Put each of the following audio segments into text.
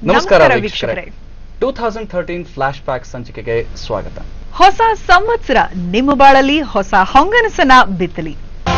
ನಮಸ್ಕಾರ ವೀಕ್ಷಕರೇ two thousand thirteen flashback ಸಂಚಿಕೆಗೆ ಸ್ವಾಗತ ಹೊಸ ಸಂವತ್ಸರ ನಿಮ್ಮ ಬಾಳಲ್ಲಿ ಹೊಸ ಹೊಂಗನಸನ ಬಿತ್ತಲಿ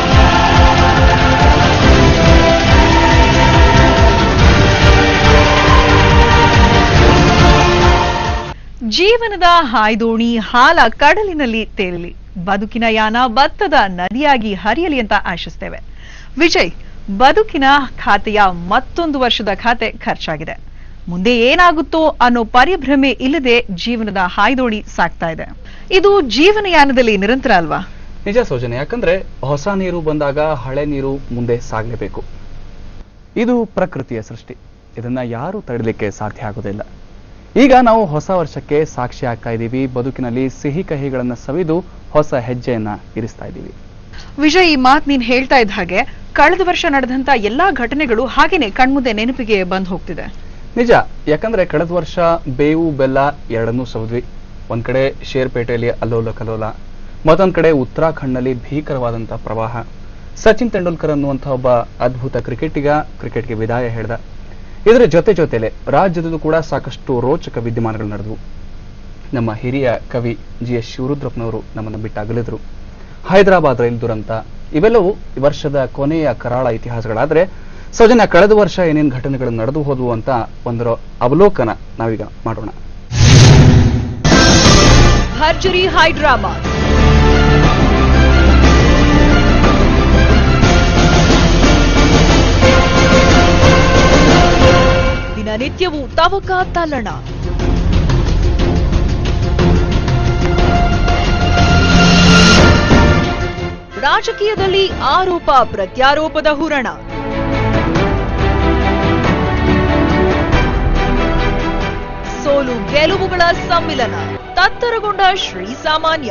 ಜೀವನದ ಹಾಯ್ದೋಣಿ ಹಾಲ ಕಡಲಿನಲ್ಲಿ ತೇಲಲಿ ಬದುಕಿನ ಯಾನ ಭತ್ತದ ನದಿಯಾಗಿ ಹರಿಯಲಿ ಅಂತ ಆಶಿಸ್ತೇವೆ ವಿಜಯ್ ಬದುಕಿನ ಖಾತೆಯ ಮತ್ತೊಂದು ವರ್ಷದ ಖಾತೆ ಖರ್ಚಾಗಿದೆ ಮುಂದೆ ಏನಾಗುತ್ತೋ ಅನ್ನೋ ಪರಿಭ್ರಮೆ ಇಲ್ಲದೆ ಜೀವನದ ಹಾಯ್ದೋಣಿ ಸಾಗ್ತಾ ಇದೆ ಇದು ಜೀವನಯಾನದಲ್ಲಿ ನಿರಂತರ ಅಲ್ವಾ ನಿಜ ಸೌಜನ್ಯ ಯಾಕಂದ್ರೆ ಹೊಸ ನೀರು ಬಂದಾಗ ಹಳೆ ನೀರು ಮುಂದೆ ಸಾಗಲೇಬೇಕು ಇದು ಪ್ರಕೃತಿಯ ಸೃಷ್ಟಿ ಇದನ್ನ ಯಾರು ತಡೆಯಲಿಕ್ಕೆ ಸಾಧ್ಯ ಆಗೋದಿಲ್ಲ ಈಗ ನಾವು ಹೊಸ ವರ್ಷಕ್ಕೆ ಸಾಕ್ಷಿ ಆಗ್ತಾ ಇದ್ದೀವಿ ಬದುಕಿನಲ್ಲಿ ಸಿಹಿ ಕಹಿಗಳನ್ನ ಸವಿದು ಹೊಸ ಹೆಜ್ಜೆಯನ್ನ ಇರಿಸ್ತಾ ಇದ್ದೀವಿ ವಿಜಯ್ ಈ ಮಾತ್ ನೀನ್ ಹೇಳ್ತಾ ಇದ್ದ ಹಾಗೆ ಕಳೆದ ವರ್ಷ ನಡೆದಂತ ಎಲ್ಲಾ ಘಟನೆಗಳು ಹಾಗೇನೆ ಕಣ್ಮುಂದೆ ನೆನಪಿಗೆ ಬಂದ್ ಹೋಗ್ತಿದೆ ನಿಜ ಯಾಕಂದ್ರೆ ಕಳೆದ ವರ್ಷ ಬೇವು ಬೆಲ್ಲ ಎರಡನ್ನೂ ಸವಿದ್ವಿ ಒಂದ್ ಕಡೆ ಶೇರ್ಪೇಟೆಯಲ್ಲಿ ಅಲ್ಲೋಲ ಕಲೋಲ ಮತ್ತೊಂದ್ ಕಡೆ ಉತ್ತರಾಖಂಡ್ನಲ್ಲಿ ಭೀಕರವಾದಂತ ಪ್ರವಾಹ ಸಚಿನ್ ತೆಂಡೂಲ್ಕರ್ ಅನ್ನುವಂಥ ಒಬ್ಬ ಅದ್ಭುತ ಕ್ರಿಕೆಟಿಗ ಕ್ರಿಕೆಟ್ಗೆ ವಿದಾಯ ಹೇಳ್ದ ಇದರ ಜೊತೆ ಜೊತೆಲೆ ರಾಜ್ಯದಲ್ಲೂ ಕೂಡ ಸಾಕಷ್ಟು ರೋಚಕ ವಿದ್ಯಮಾನಗಳು ನಡೆದವು ನಮ್ಮ ಹಿರಿಯ ಕವಿ ಜಿ ಎಸ್ ಶಿವರುದ್ರಪ್ಪನವರು ನಮ್ಮನ್ನು ಬಿಟ್ಟಾಗಲಿದ್ರು ಹೈದರಾಬಾದ್ ರೈಲು ದುರಂತ ಇವೆಲ್ಲವೂ ಈ ವರ್ಷದ ಕೊನೆಯ ಕರಾಳ ಇತಿಹಾಸಗಳಾದ್ರೆ ಸೌಜನ್ಯ ಕಳೆದ ವರ್ಷ ಏನೇನು ಘಟನೆಗಳು ನಡೆದು ಹೋದವು ಅಂತ ಒಂದರ ಅವಲೋಕನ ನಾವೀಗ ಮಾಡೋಣ ಭರ್ಜರಿ ಹೈಡ್ರಾಮಾ ದಿನನಿತ್ಯವೂ ತವಕ ತಲ್ಲಣ ರಾಜಕೀಯದಲ್ಲಿ ಆರೋಪ ಪ್ರತ್ಯಾರೋಪದ ಹೂರಣ ಸೋಲು ಗೆಲುವುಗಳ ಸಮ್ಮಿಲನ ತತ್ತರಗೊಂಡ ಶ್ರೀ ಸಾಮಾನ್ಯ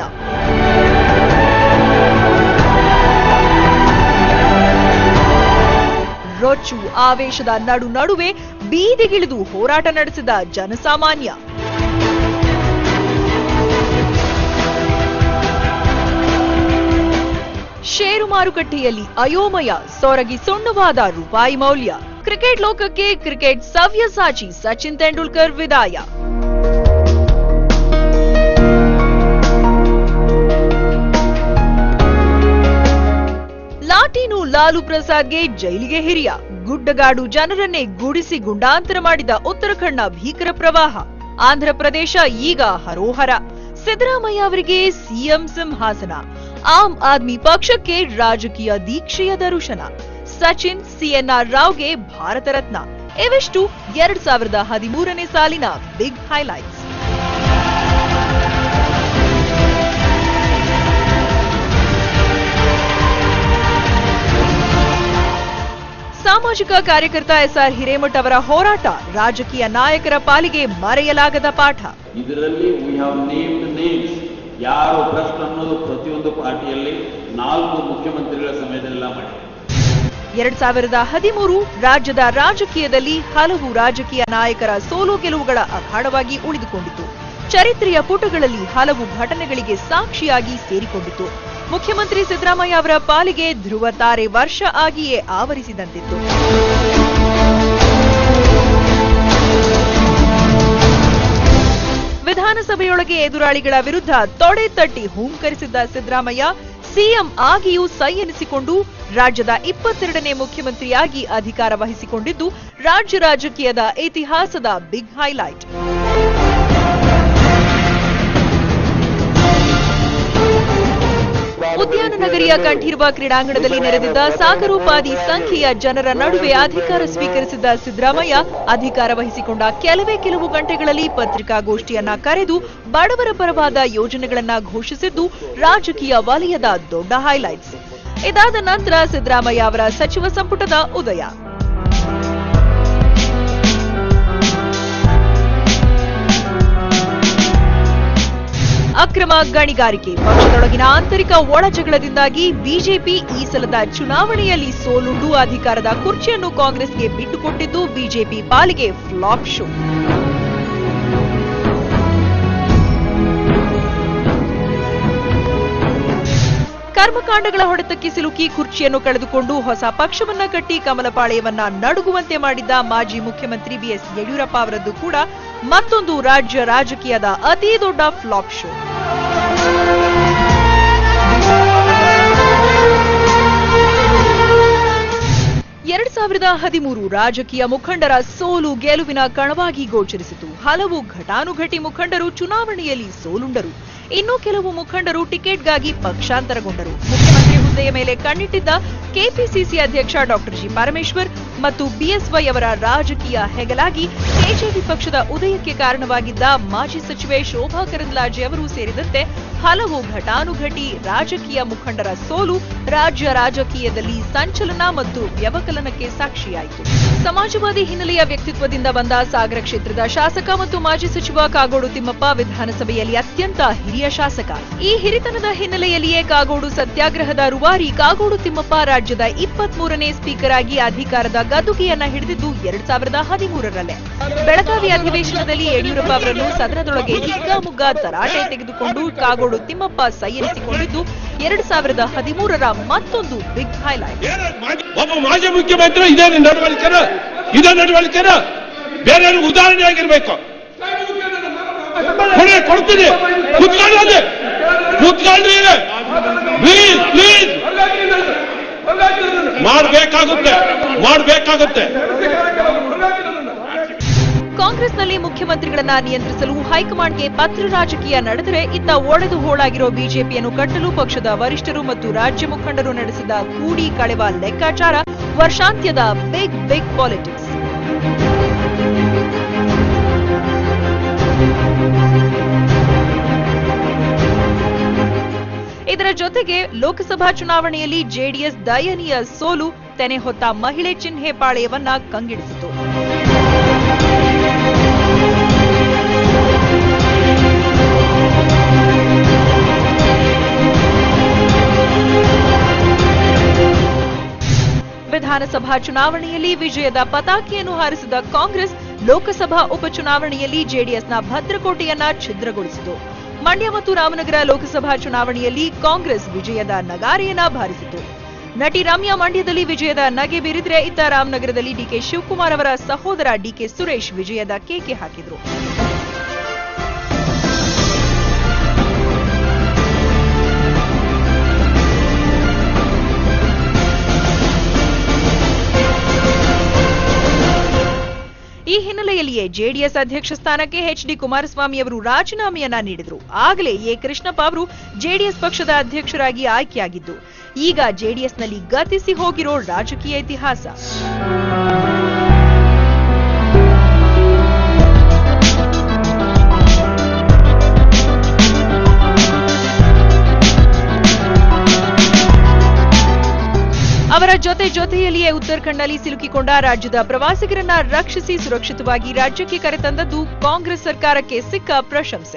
ರೊಚ್ಚು ಆವೇಶದ ನಡು ನಡುವೆ ಬೀದಿಗಿಳಿದು ಹೋರಾಟ ನಡೆಸಿದ ಜನಸಾಮಾನ್ಯ ಷೇರು ಮಾರುಕಟ್ಟೆಯಲ್ಲಿ ಅಯೋಮಯ ಸೊರಗಿ ಸುಣ್ಣವಾದ ರೂಪಾಯಿ ಮೌಲ್ಯ ಕ್ರಿಕೆಟ್ ಲೋಕಕ್ಕೆ ಕ್ರಿಕೆಟ್ ಸವ್ಯಸಾಚಿ ಸಚಿನ್ ತೆಂಡೂಲ್ಕರ್ ವಿದಾಯ ಲಾಟೀನು ಲಾಲು ಪ್ರಸಾದ್ಗೆ ಜೈಲಿಗೆ ಹಿರಿಯ ಗುಡ್ಡಗಾಡು ಜನರನ್ನೇ ಗುಡಿಸಿ ಗುಂಡಾಂತರ ಮಾಡಿದ ಉತ್ತರಾಖಂಡ್ನ ಭೀಕರ ಪ್ರವಾಹ ಆಂಧ್ರ ಪ್ರದೇಶ ಈಗ ಹರೋಹರ ಸಿದ್ದರಾಮಯ್ಯ ಅವರಿಗೆ ಸಿಎಂ ಸಿಂಹಾಸನ ಆಮ್ ಆದ್ಮಿ ಪಕ್ಷಕ್ಕೆ ರಾಜಕೀಯ ದೀಕ್ಷೆಯ ದರುಶನ ಸಚಿನ್ ಸಿಎನ್ಆರ್ ರಾವ್ಗೆ ಭಾರತ ರತ್ನ ಇವಿಷ್ಟು ಎರಡ್ ಸಾವಿರದ ಹದಿಮೂರನೇ ಸಾಲಿನ ಬಿಗ್ ಹೈಲೈಟ್ಸ್ ಸಾಮಾಜಿಕ ಕಾರ್ಯಕರ್ತ ಎಸ್ಆರ್ ಹಿರೇಮಠ್ ಅವರ ಹೋರಾಟ ರಾಜಕೀಯ ನಾಯಕರ ಪಾಲಿಗೆ ಮರೆಯಲಾಗದ ಪಾಠ ಇದರಲ್ಲಿ ವಿ ಹ್ಯಾವ್ ನೇಮ್ಡ್ ನೇಮ್ಸ್ ಯಾರು ಭ್ರಷ್ಟ ಅನ್ನೋದು ಪ್ರತಿಯೊಂದು ಪಾರ್ಟಿಯಲ್ಲಿ ನಾಲ್ಕು ಮುಖ್ಯಮಂತ್ರಿಗಳ ಸಮಯದಲ್ಲ ಮಾಡಿ ಎರಡ್ ಸಾವಿರದ ಹದಿಮೂರು ರಾಜ್ಯದ ರಾಜಕೀಯದಲ್ಲಿ ಹಲವು ರಾಜಕೀಯ ನಾಯಕರ ಸೋಲು ಗೆಲುವುಗಳ ಅಖಾಡವಾಗಿ ಉಳಿದುಕೊಂಡಿತು ಚರಿತ್ರೆಯ ಪುಟಗಳಲ್ಲಿ ಹಲವು ಘಟನೆಗಳಿಗೆ ಸಾಕ್ಷಿಯಾಗಿ ಸೇರಿಕೊಂಡಿತು ಮುಖ್ಯಮಂತ್ರಿ ಸಿದ್ದರಾಮಯ್ಯ ಅವರ ಪಾಲಿಗೆ ಧ್ರುವ ತಾರೆ ವರ್ಷ ಆಗಿಯೇ ಆವರಿಸಿದಂತಿತ್ತು ವಿಧಾನಸಭೆಯೊಳಗೆ ಎದುರಾಳಿಗಳ ವಿರುದ್ಧ ತೊಡೆ ತಟ್ಟಿ ಹೂಂಕರಿಸಿದ್ದ ಸಿದ್ದರಾಮಯ್ಯ ಸಿಎಂ ಆಗಿಯೂ ಸೈ ಎನಿಸಿಕೊಂಡು ರಾಜ್ಯದ ಇಪ್ಪತ್ತೆರಡನೇ ಮುಖ್ಯಮಂತ್ರಿಯಾಗಿ ಅಧಿಕಾರ ವಹಿಸಿಕೊಂಡಿದ್ದು ರಾಜ್ಯ ರಾಜಕೀಯದ ಇತಿಹಾಸದ ಬಿಗ್ ಹೈಲೈಟ್ ಉದ್ಯಾನ ನಗರಿಯ ಕಂಠೀರ್ವ ಕ್ರೀಡಾಂಗಣದಲ್ಲಿ ನೆರೆದಿದ್ದ ಸಾಗರೋಪಾದಿ ಸಂಖ್ಯೆಯ ಜನರ ನಡುವೆ ಅಧಿಕಾರ ಸ್ವೀಕರಿಸಿದ್ದ ಸಿದ್ದರಾಮಯ್ಯ ಅಧಿಕಾರ ವಹಿಸಿಕೊಂಡ ಕೆಲವೇ ಕೆಲವು ಗಂಟೆಗಳಲ್ಲಿ ಪತ್ರಿಕಾಗೋಷ್ಠಿಯನ್ನ ಕರೆದು ಬಡವರ ಪರವಾದ ಯೋಜನೆಗಳನ್ನ ಘೋಷಿಸಿದ್ದು ರಾಜಕೀಯ ವಲಯದ ದೊಡ್ಡ ಹೈಲೈಟ್ಸ್ ಇದಾದ ನಂತರ ಸಿದ್ದರಾಮಯ್ಯ ಅವರ ಸಚಿವ ಸಂಪುಟದ ಉದಯ ಅಕ್ರಮ ಗಣಿಗಾರಿಕೆ ಪಕ್ಷದೊಳಗಿನ ಆಂತರಿಕ ಒಳಜಗಳದಿಂದಾಗಿ ಬಿಜೆಪಿ ಈ ಸಲದ ಚುನಾವಣೆಯಲ್ಲಿ ಸೋಲುಂಡು ಅಧಿಕಾರದ ಕುರ್ಚಿಯನ್ನು ಕಾಂಗ್ರೆಸ್ಗೆ ಬಿಟ್ಟುಕೊಟ್ಟಿದ್ದು ಬಿಜೆಪಿ ಪಾಲಿಗೆ ಫ್ಲಾಪ್ ಶೋ ಕರ್ಮಕಾಂಡಗಳ ಹೊಡೆತಕ್ಕೆ ಸಿಲುಕಿ ಕುರ್ಚಿಯನ್ನು ಕಳೆದುಕೊಂಡು ಹೊಸ ಪಕ್ಷವನ್ನ ಕಟ್ಟಿ ಕಮಲಪಾಳೆಯವನ್ನ ನಡುಗುವಂತೆ ಮಾಡಿದ್ದ ಮಾಜಿ ಮುಖ್ಯಮಂತ್ರಿ ಬಿಎಸ್ ಯಡಿಯೂರಪ್ಪ ಅವರದ್ದು ಕೂಡ ಮತ್ತೊಂದು ರಾಜ್ಯ ರಾಜಕೀಯದ ಅತಿ ದೊಡ್ಡ ಫ್ಲಾಪ್ ಶೋ ಎರಡ್ ಸಾವಿರದ ಹದಿಮೂರು ರಾಜಕೀಯ ಮುಖಂಡರ ಸೋಲು ಗೆಲುವಿನ ಕಣವಾಗಿ ಗೋಚರಿಸಿತು ಹಲವು ಘಟಾನುಘಟಿ ಮುಖಂಡರು ಚುನಾವಣೆಯಲ್ಲಿ ಸೋಲುಂಡರು ಇನ್ನು ಕೆಲವು ಮುಖಂಡರು ಟಿಕೆಟ್ಗಾಗಿ ಪಕ್ಷಾಂತರಗೊಂಡರು ಮುಖ್ಯಮಂತ್ರಿ ಹುದ್ದೆಯ ಮೇಲೆ ಕಣ್ಣಿಟ್ಟಿದ್ದ ಕೆಪಿಸಿಸಿ ಅಧ್ಯಕ್ಷ ಡಾಕ್ಟರ್ ಜಿ ಪರಮೇಶ್ವರ್ ಮತ್ತು ಬಿಎಸ್ವೈ ಅವರ ರಾಜಕೀಯ ಹೆಗಲಾಗಿ ಕೆಜೆಪಿ ಪಕ್ಷದ ಉದಯಕ್ಕೆ ಕಾರಣವಾಗಿದ್ದ ಮಾಜಿ ಸಚಿವೆ ಶೋಭಾ ಕರಂದ್ಲಾಜೆ ಅವರು ಸೇರಿದಂತೆ ಹಲವು ಘಟಾನುಘಟಿ ರಾಜಕೀಯ ಮುಖಂಡರ ಸೋಲು ರಾಜ್ಯ ರಾಜಕೀಯದಲ್ಲಿ ಸಂಚಲನ ಮತ್ತು ವ್ಯವಕಲನಕ್ಕೆ ಸಾಕ್ಷಿಯಾಯಿತು ಸಮಾಜವಾದಿ ಹಿನ್ನೆಲೆಯ ವ್ಯಕ್ತಿತ್ವದಿಂದ ಬಂದ ಸಾಗರ ಕ್ಷೇತ್ರದ ಶಾಸಕ ಮತ್ತು ಮಾಜಿ ಸಚಿವ ಕಾಗೋಡು ತಿಮ್ಮಪ್ಪ ವಿಧಾನಸಭೆಯಲ್ಲಿ ಅತ್ಯಂತ ಹಿರಿಯ ಶಾಸಕ ಈ ಹಿರಿತನದ ಹಿನ್ನೆಲೆಯಲ್ಲಿಯೇ ಕಾಗೋಡು ಸತ್ಯಾಗ್ರಹದ ರೂವಾರಿ ಕಾಗೋಡು ತಿಮ್ಮಪ್ಪ ರಾಜ್ಯದ ಇಪ್ಪತ್ತ್ ಮೂರನೇ ಸ್ಪೀಕರ್ ಆಗಿ ಅಧಿಕಾರದ ಗದ್ದುಗೆಯನ್ನ ಹಿಡಿದಿದ್ದು ಎರಡ್ ಸಾವಿರದ ಹದಿಮೂರರಲ್ಲೇ ಬೆಳಗಾವಿ ಅಧಿವೇಶನದಲ್ಲಿ ಯಡಿಯೂರಪ್ಪ ಅವರನ್ನು ಸದನದೊಳಗೆ ಹಿಗ್ಗಾಮುಗ್ಗ ತರಾಟೆ ತೆಗೆದುಕೊಂಡು ಕಾಗೋಡು ತಿಮ್ಮಪ್ಪ ಸೈ ಎನಿಸಿಕೊಂಡಿದ್ದು ಎರಡ್ ಸಾವಿರದ ಹದಿಮೂರರ ಮತ್ತೊಂದು ಬಿಗ್ ಹೈಲೈಟ್ ಬೇರೆ ಮಾಜಿ- ಒಬ್ಬ ಮಾಜಿ ಮುಖ್ಯಮಂತ್ರಿ ಇದೇ ನಡವಳಿಕೆನ ಇದೇ ನಡವಳಿಕೆನ ಬೇರೆ ಉದಾಹರಣೆ ಆಗಿರ್ಬೇಕು ಕೊಡಿ ಕೊಡ್ತೀನಿ ಕುತ್ಕೊಳ್ಳಿ ಕುತ್ಕೊಳ್ಳಿ ಪ್ಲೀಸ್ ಪ್ಲೀಸ್ ಮಾಡ್ಬೇಕಾಗುತ್ತೆ ಮಾಡ್ಬೇಕಾಗುತ್ತೆ ಕಾಂಗ್ರೆಸ್ನಲ್ಲಿ ಮುಖ್ಯಮಂತ್ರಿಗಳನ್ನ ನಿಯಂತ್ರಿಸಲು ಹೈಕಮಾಂಡ್ಗೆ ಪತ್ರ ರಾಜಕೀಯ ನಡೆದರೆ ಇತ್ತ ಒಡೆದು ಹೋಳಾಗಿರೋ ಬಿಜೆಪಿಯನ್ನು ಕಟ್ಟಲು ಪಕ್ಷದ ವರಿಷ್ಠರು ಮತ್ತು ರಾಜ್ಯ ಮುಖಂಡರು ನಡೆಸಿದ ಕೂಡಿ ಕಳೆವ ಲೆಕ್ಕಾಚಾರ ವರ್ಷಾಂತ್ಯದ ಬಿಗ್ ಬಿಗ್ ಪಾಲಿಟಿಕ್ಸ್ ಇದರ ಜೊತೆಗೆ ಲೋಕಸಭಾ ಚುನಾವಣೆಯಲ್ಲಿ ಜೆಡಿಎಸ್ ದಯನೀಯ ಸೋಲು ತೆನೆ ಹೊತ್ತ ಮಹಿಳೆ ಚಿಹ್ನೆ ಪಾಳೆಯವನ್ನ ಕಂಗಿಡಿಸಿತು ವಿಧಾನಸಭಾ ಚುನಾವಣೆಯಲ್ಲಿ ವಿಜಯದ ಪತಾಕೆಯನ್ನು ಹಾರಿಸಿದ ಕಾಂಗ್ರೆಸ್ ಲೋಕಸಭಾ ಉಪಚುನಾವಣೆಯಲ್ಲಿ ಜೆಡಿಎಸ್ನ ಭದ್ರಕೋಟೆಯನ್ನ ಛಿದ್ರಗೊಳಿಸಿತು ಮಂಡ್ಯ ಮತ್ತು ರಾಮನಗರ ಲೋಕಸಭಾ ಚುನಾವಣೆಯಲ್ಲಿ ಕಾಂಗ್ರೆಸ್ ವಿಜಯದ ನಗಾರೆಯನ್ನ ಬಾರಿಸಿತು ನಟಿ ರಮ್ಯಾ ಮಂಡ್ಯದಲ್ಲಿ ವಿಜಯದ ನಗೆ ಬೀರಿದ್ರೆ ಇತ್ತ ರಾಮನಗರದಲ್ಲಿ ಡಿಕೆ ಶಿವಕುಮಾರ್ ಅವರ ಸಹೋದರ ಡಿಕೆ ಸುರೇಶ್ ವಿಜಯದ ಕೇಕೆ ಹಾಕಿದ್ರು ಈ ಹಿನ್ನೆಲೆಯಲ್ಲಿಯೇ ಜೆಡಿಎಸ್ ಅಧ್ಯಕ್ಷ ಸ್ಥಾನಕ್ಕೆ ಎಚ್ ಡಿ ಕುಮಾರಸ್ವಾಮಿ ಅವರು ರಾಜೀನಾಮೆಯನ್ನ ನೀಡಿದ್ರು ಆಗಲೇ ಎ ಕೃಷ್ಣಪ್ಪ ಅವರು ಜೆಡಿಎಸ್ ಪಕ್ಷದ ಅಧ್ಯಕ್ಷರಾಗಿ ಆಯ್ಕೆಯಾಗಿದ್ದು ಈಗ ಜೆಡಿಎಸ್ನಲ್ಲಿ ಗತಿಸಿ ಹೋಗಿರೋ ರಾಜಕೀಯ ಇತಿಹಾಸ ಅವರ ಜೊತೆ ಜೊತೆಯಲ್ಲಿಯೇ ಉತ್ತರಾಖಂಡ್ನಲ್ಲಿ ಸಿಲುಕಿಕೊಂಡ ರಾಜ್ಯದ ಪ್ರವಾಸಿಗರನ್ನ ರಕ್ಷಿಸಿ ಸುರಕ್ಷಿತವಾಗಿ ರಾಜ್ಯಕ್ಕೆ ಕರೆತಂದದ್ದು ಕಾಂಗ್ರೆಸ್ ಸರ್ಕಾರಕ್ಕೆ ಸಿಕ್ಕ ಪ್ರಶಂಸೆ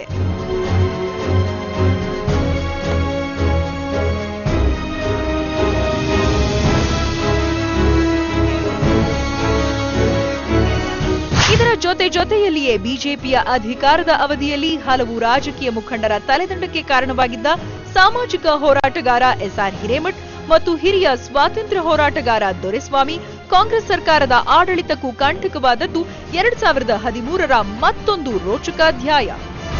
ಇದರ ಜೊತೆ ಜೊತೆಯಲ್ಲಿಯೇ ಬಿಜೆಪಿಯ ಅಧಿಕಾರದ ಅವಧಿಯಲ್ಲಿ ಹಲವು ರಾಜಕೀಯ ಮುಖಂಡರ ತಲೆದಂಡಕ್ಕೆ ಕಾರಣವಾಗಿದ್ದ ಸಾಮಾಜಿಕ ಹೋರಾಟಗಾರ ಎಸ್ಆರ್ ಹಿರೇಮಠ್ ಮತ್ತು ಹಿರಿಯ ಸ್ವಾತಂತ್ರ್ಯ ಹೋರಾಟಗಾರ ದೊರೆಸ್ವಾಮಿ ಕಾಂಗ್ರೆಸ್ ಸರ್ಕಾರದ ಆಡಳಿತಕ್ಕೂ ಕಂಟಕವಾದದ್ದು ಎರಡ್ ಸಾವಿರದ ಹದಿಮೂರರ ಮತ್ತೊಂದು ರೋಚಕ ಅಧ್ಯಾಯ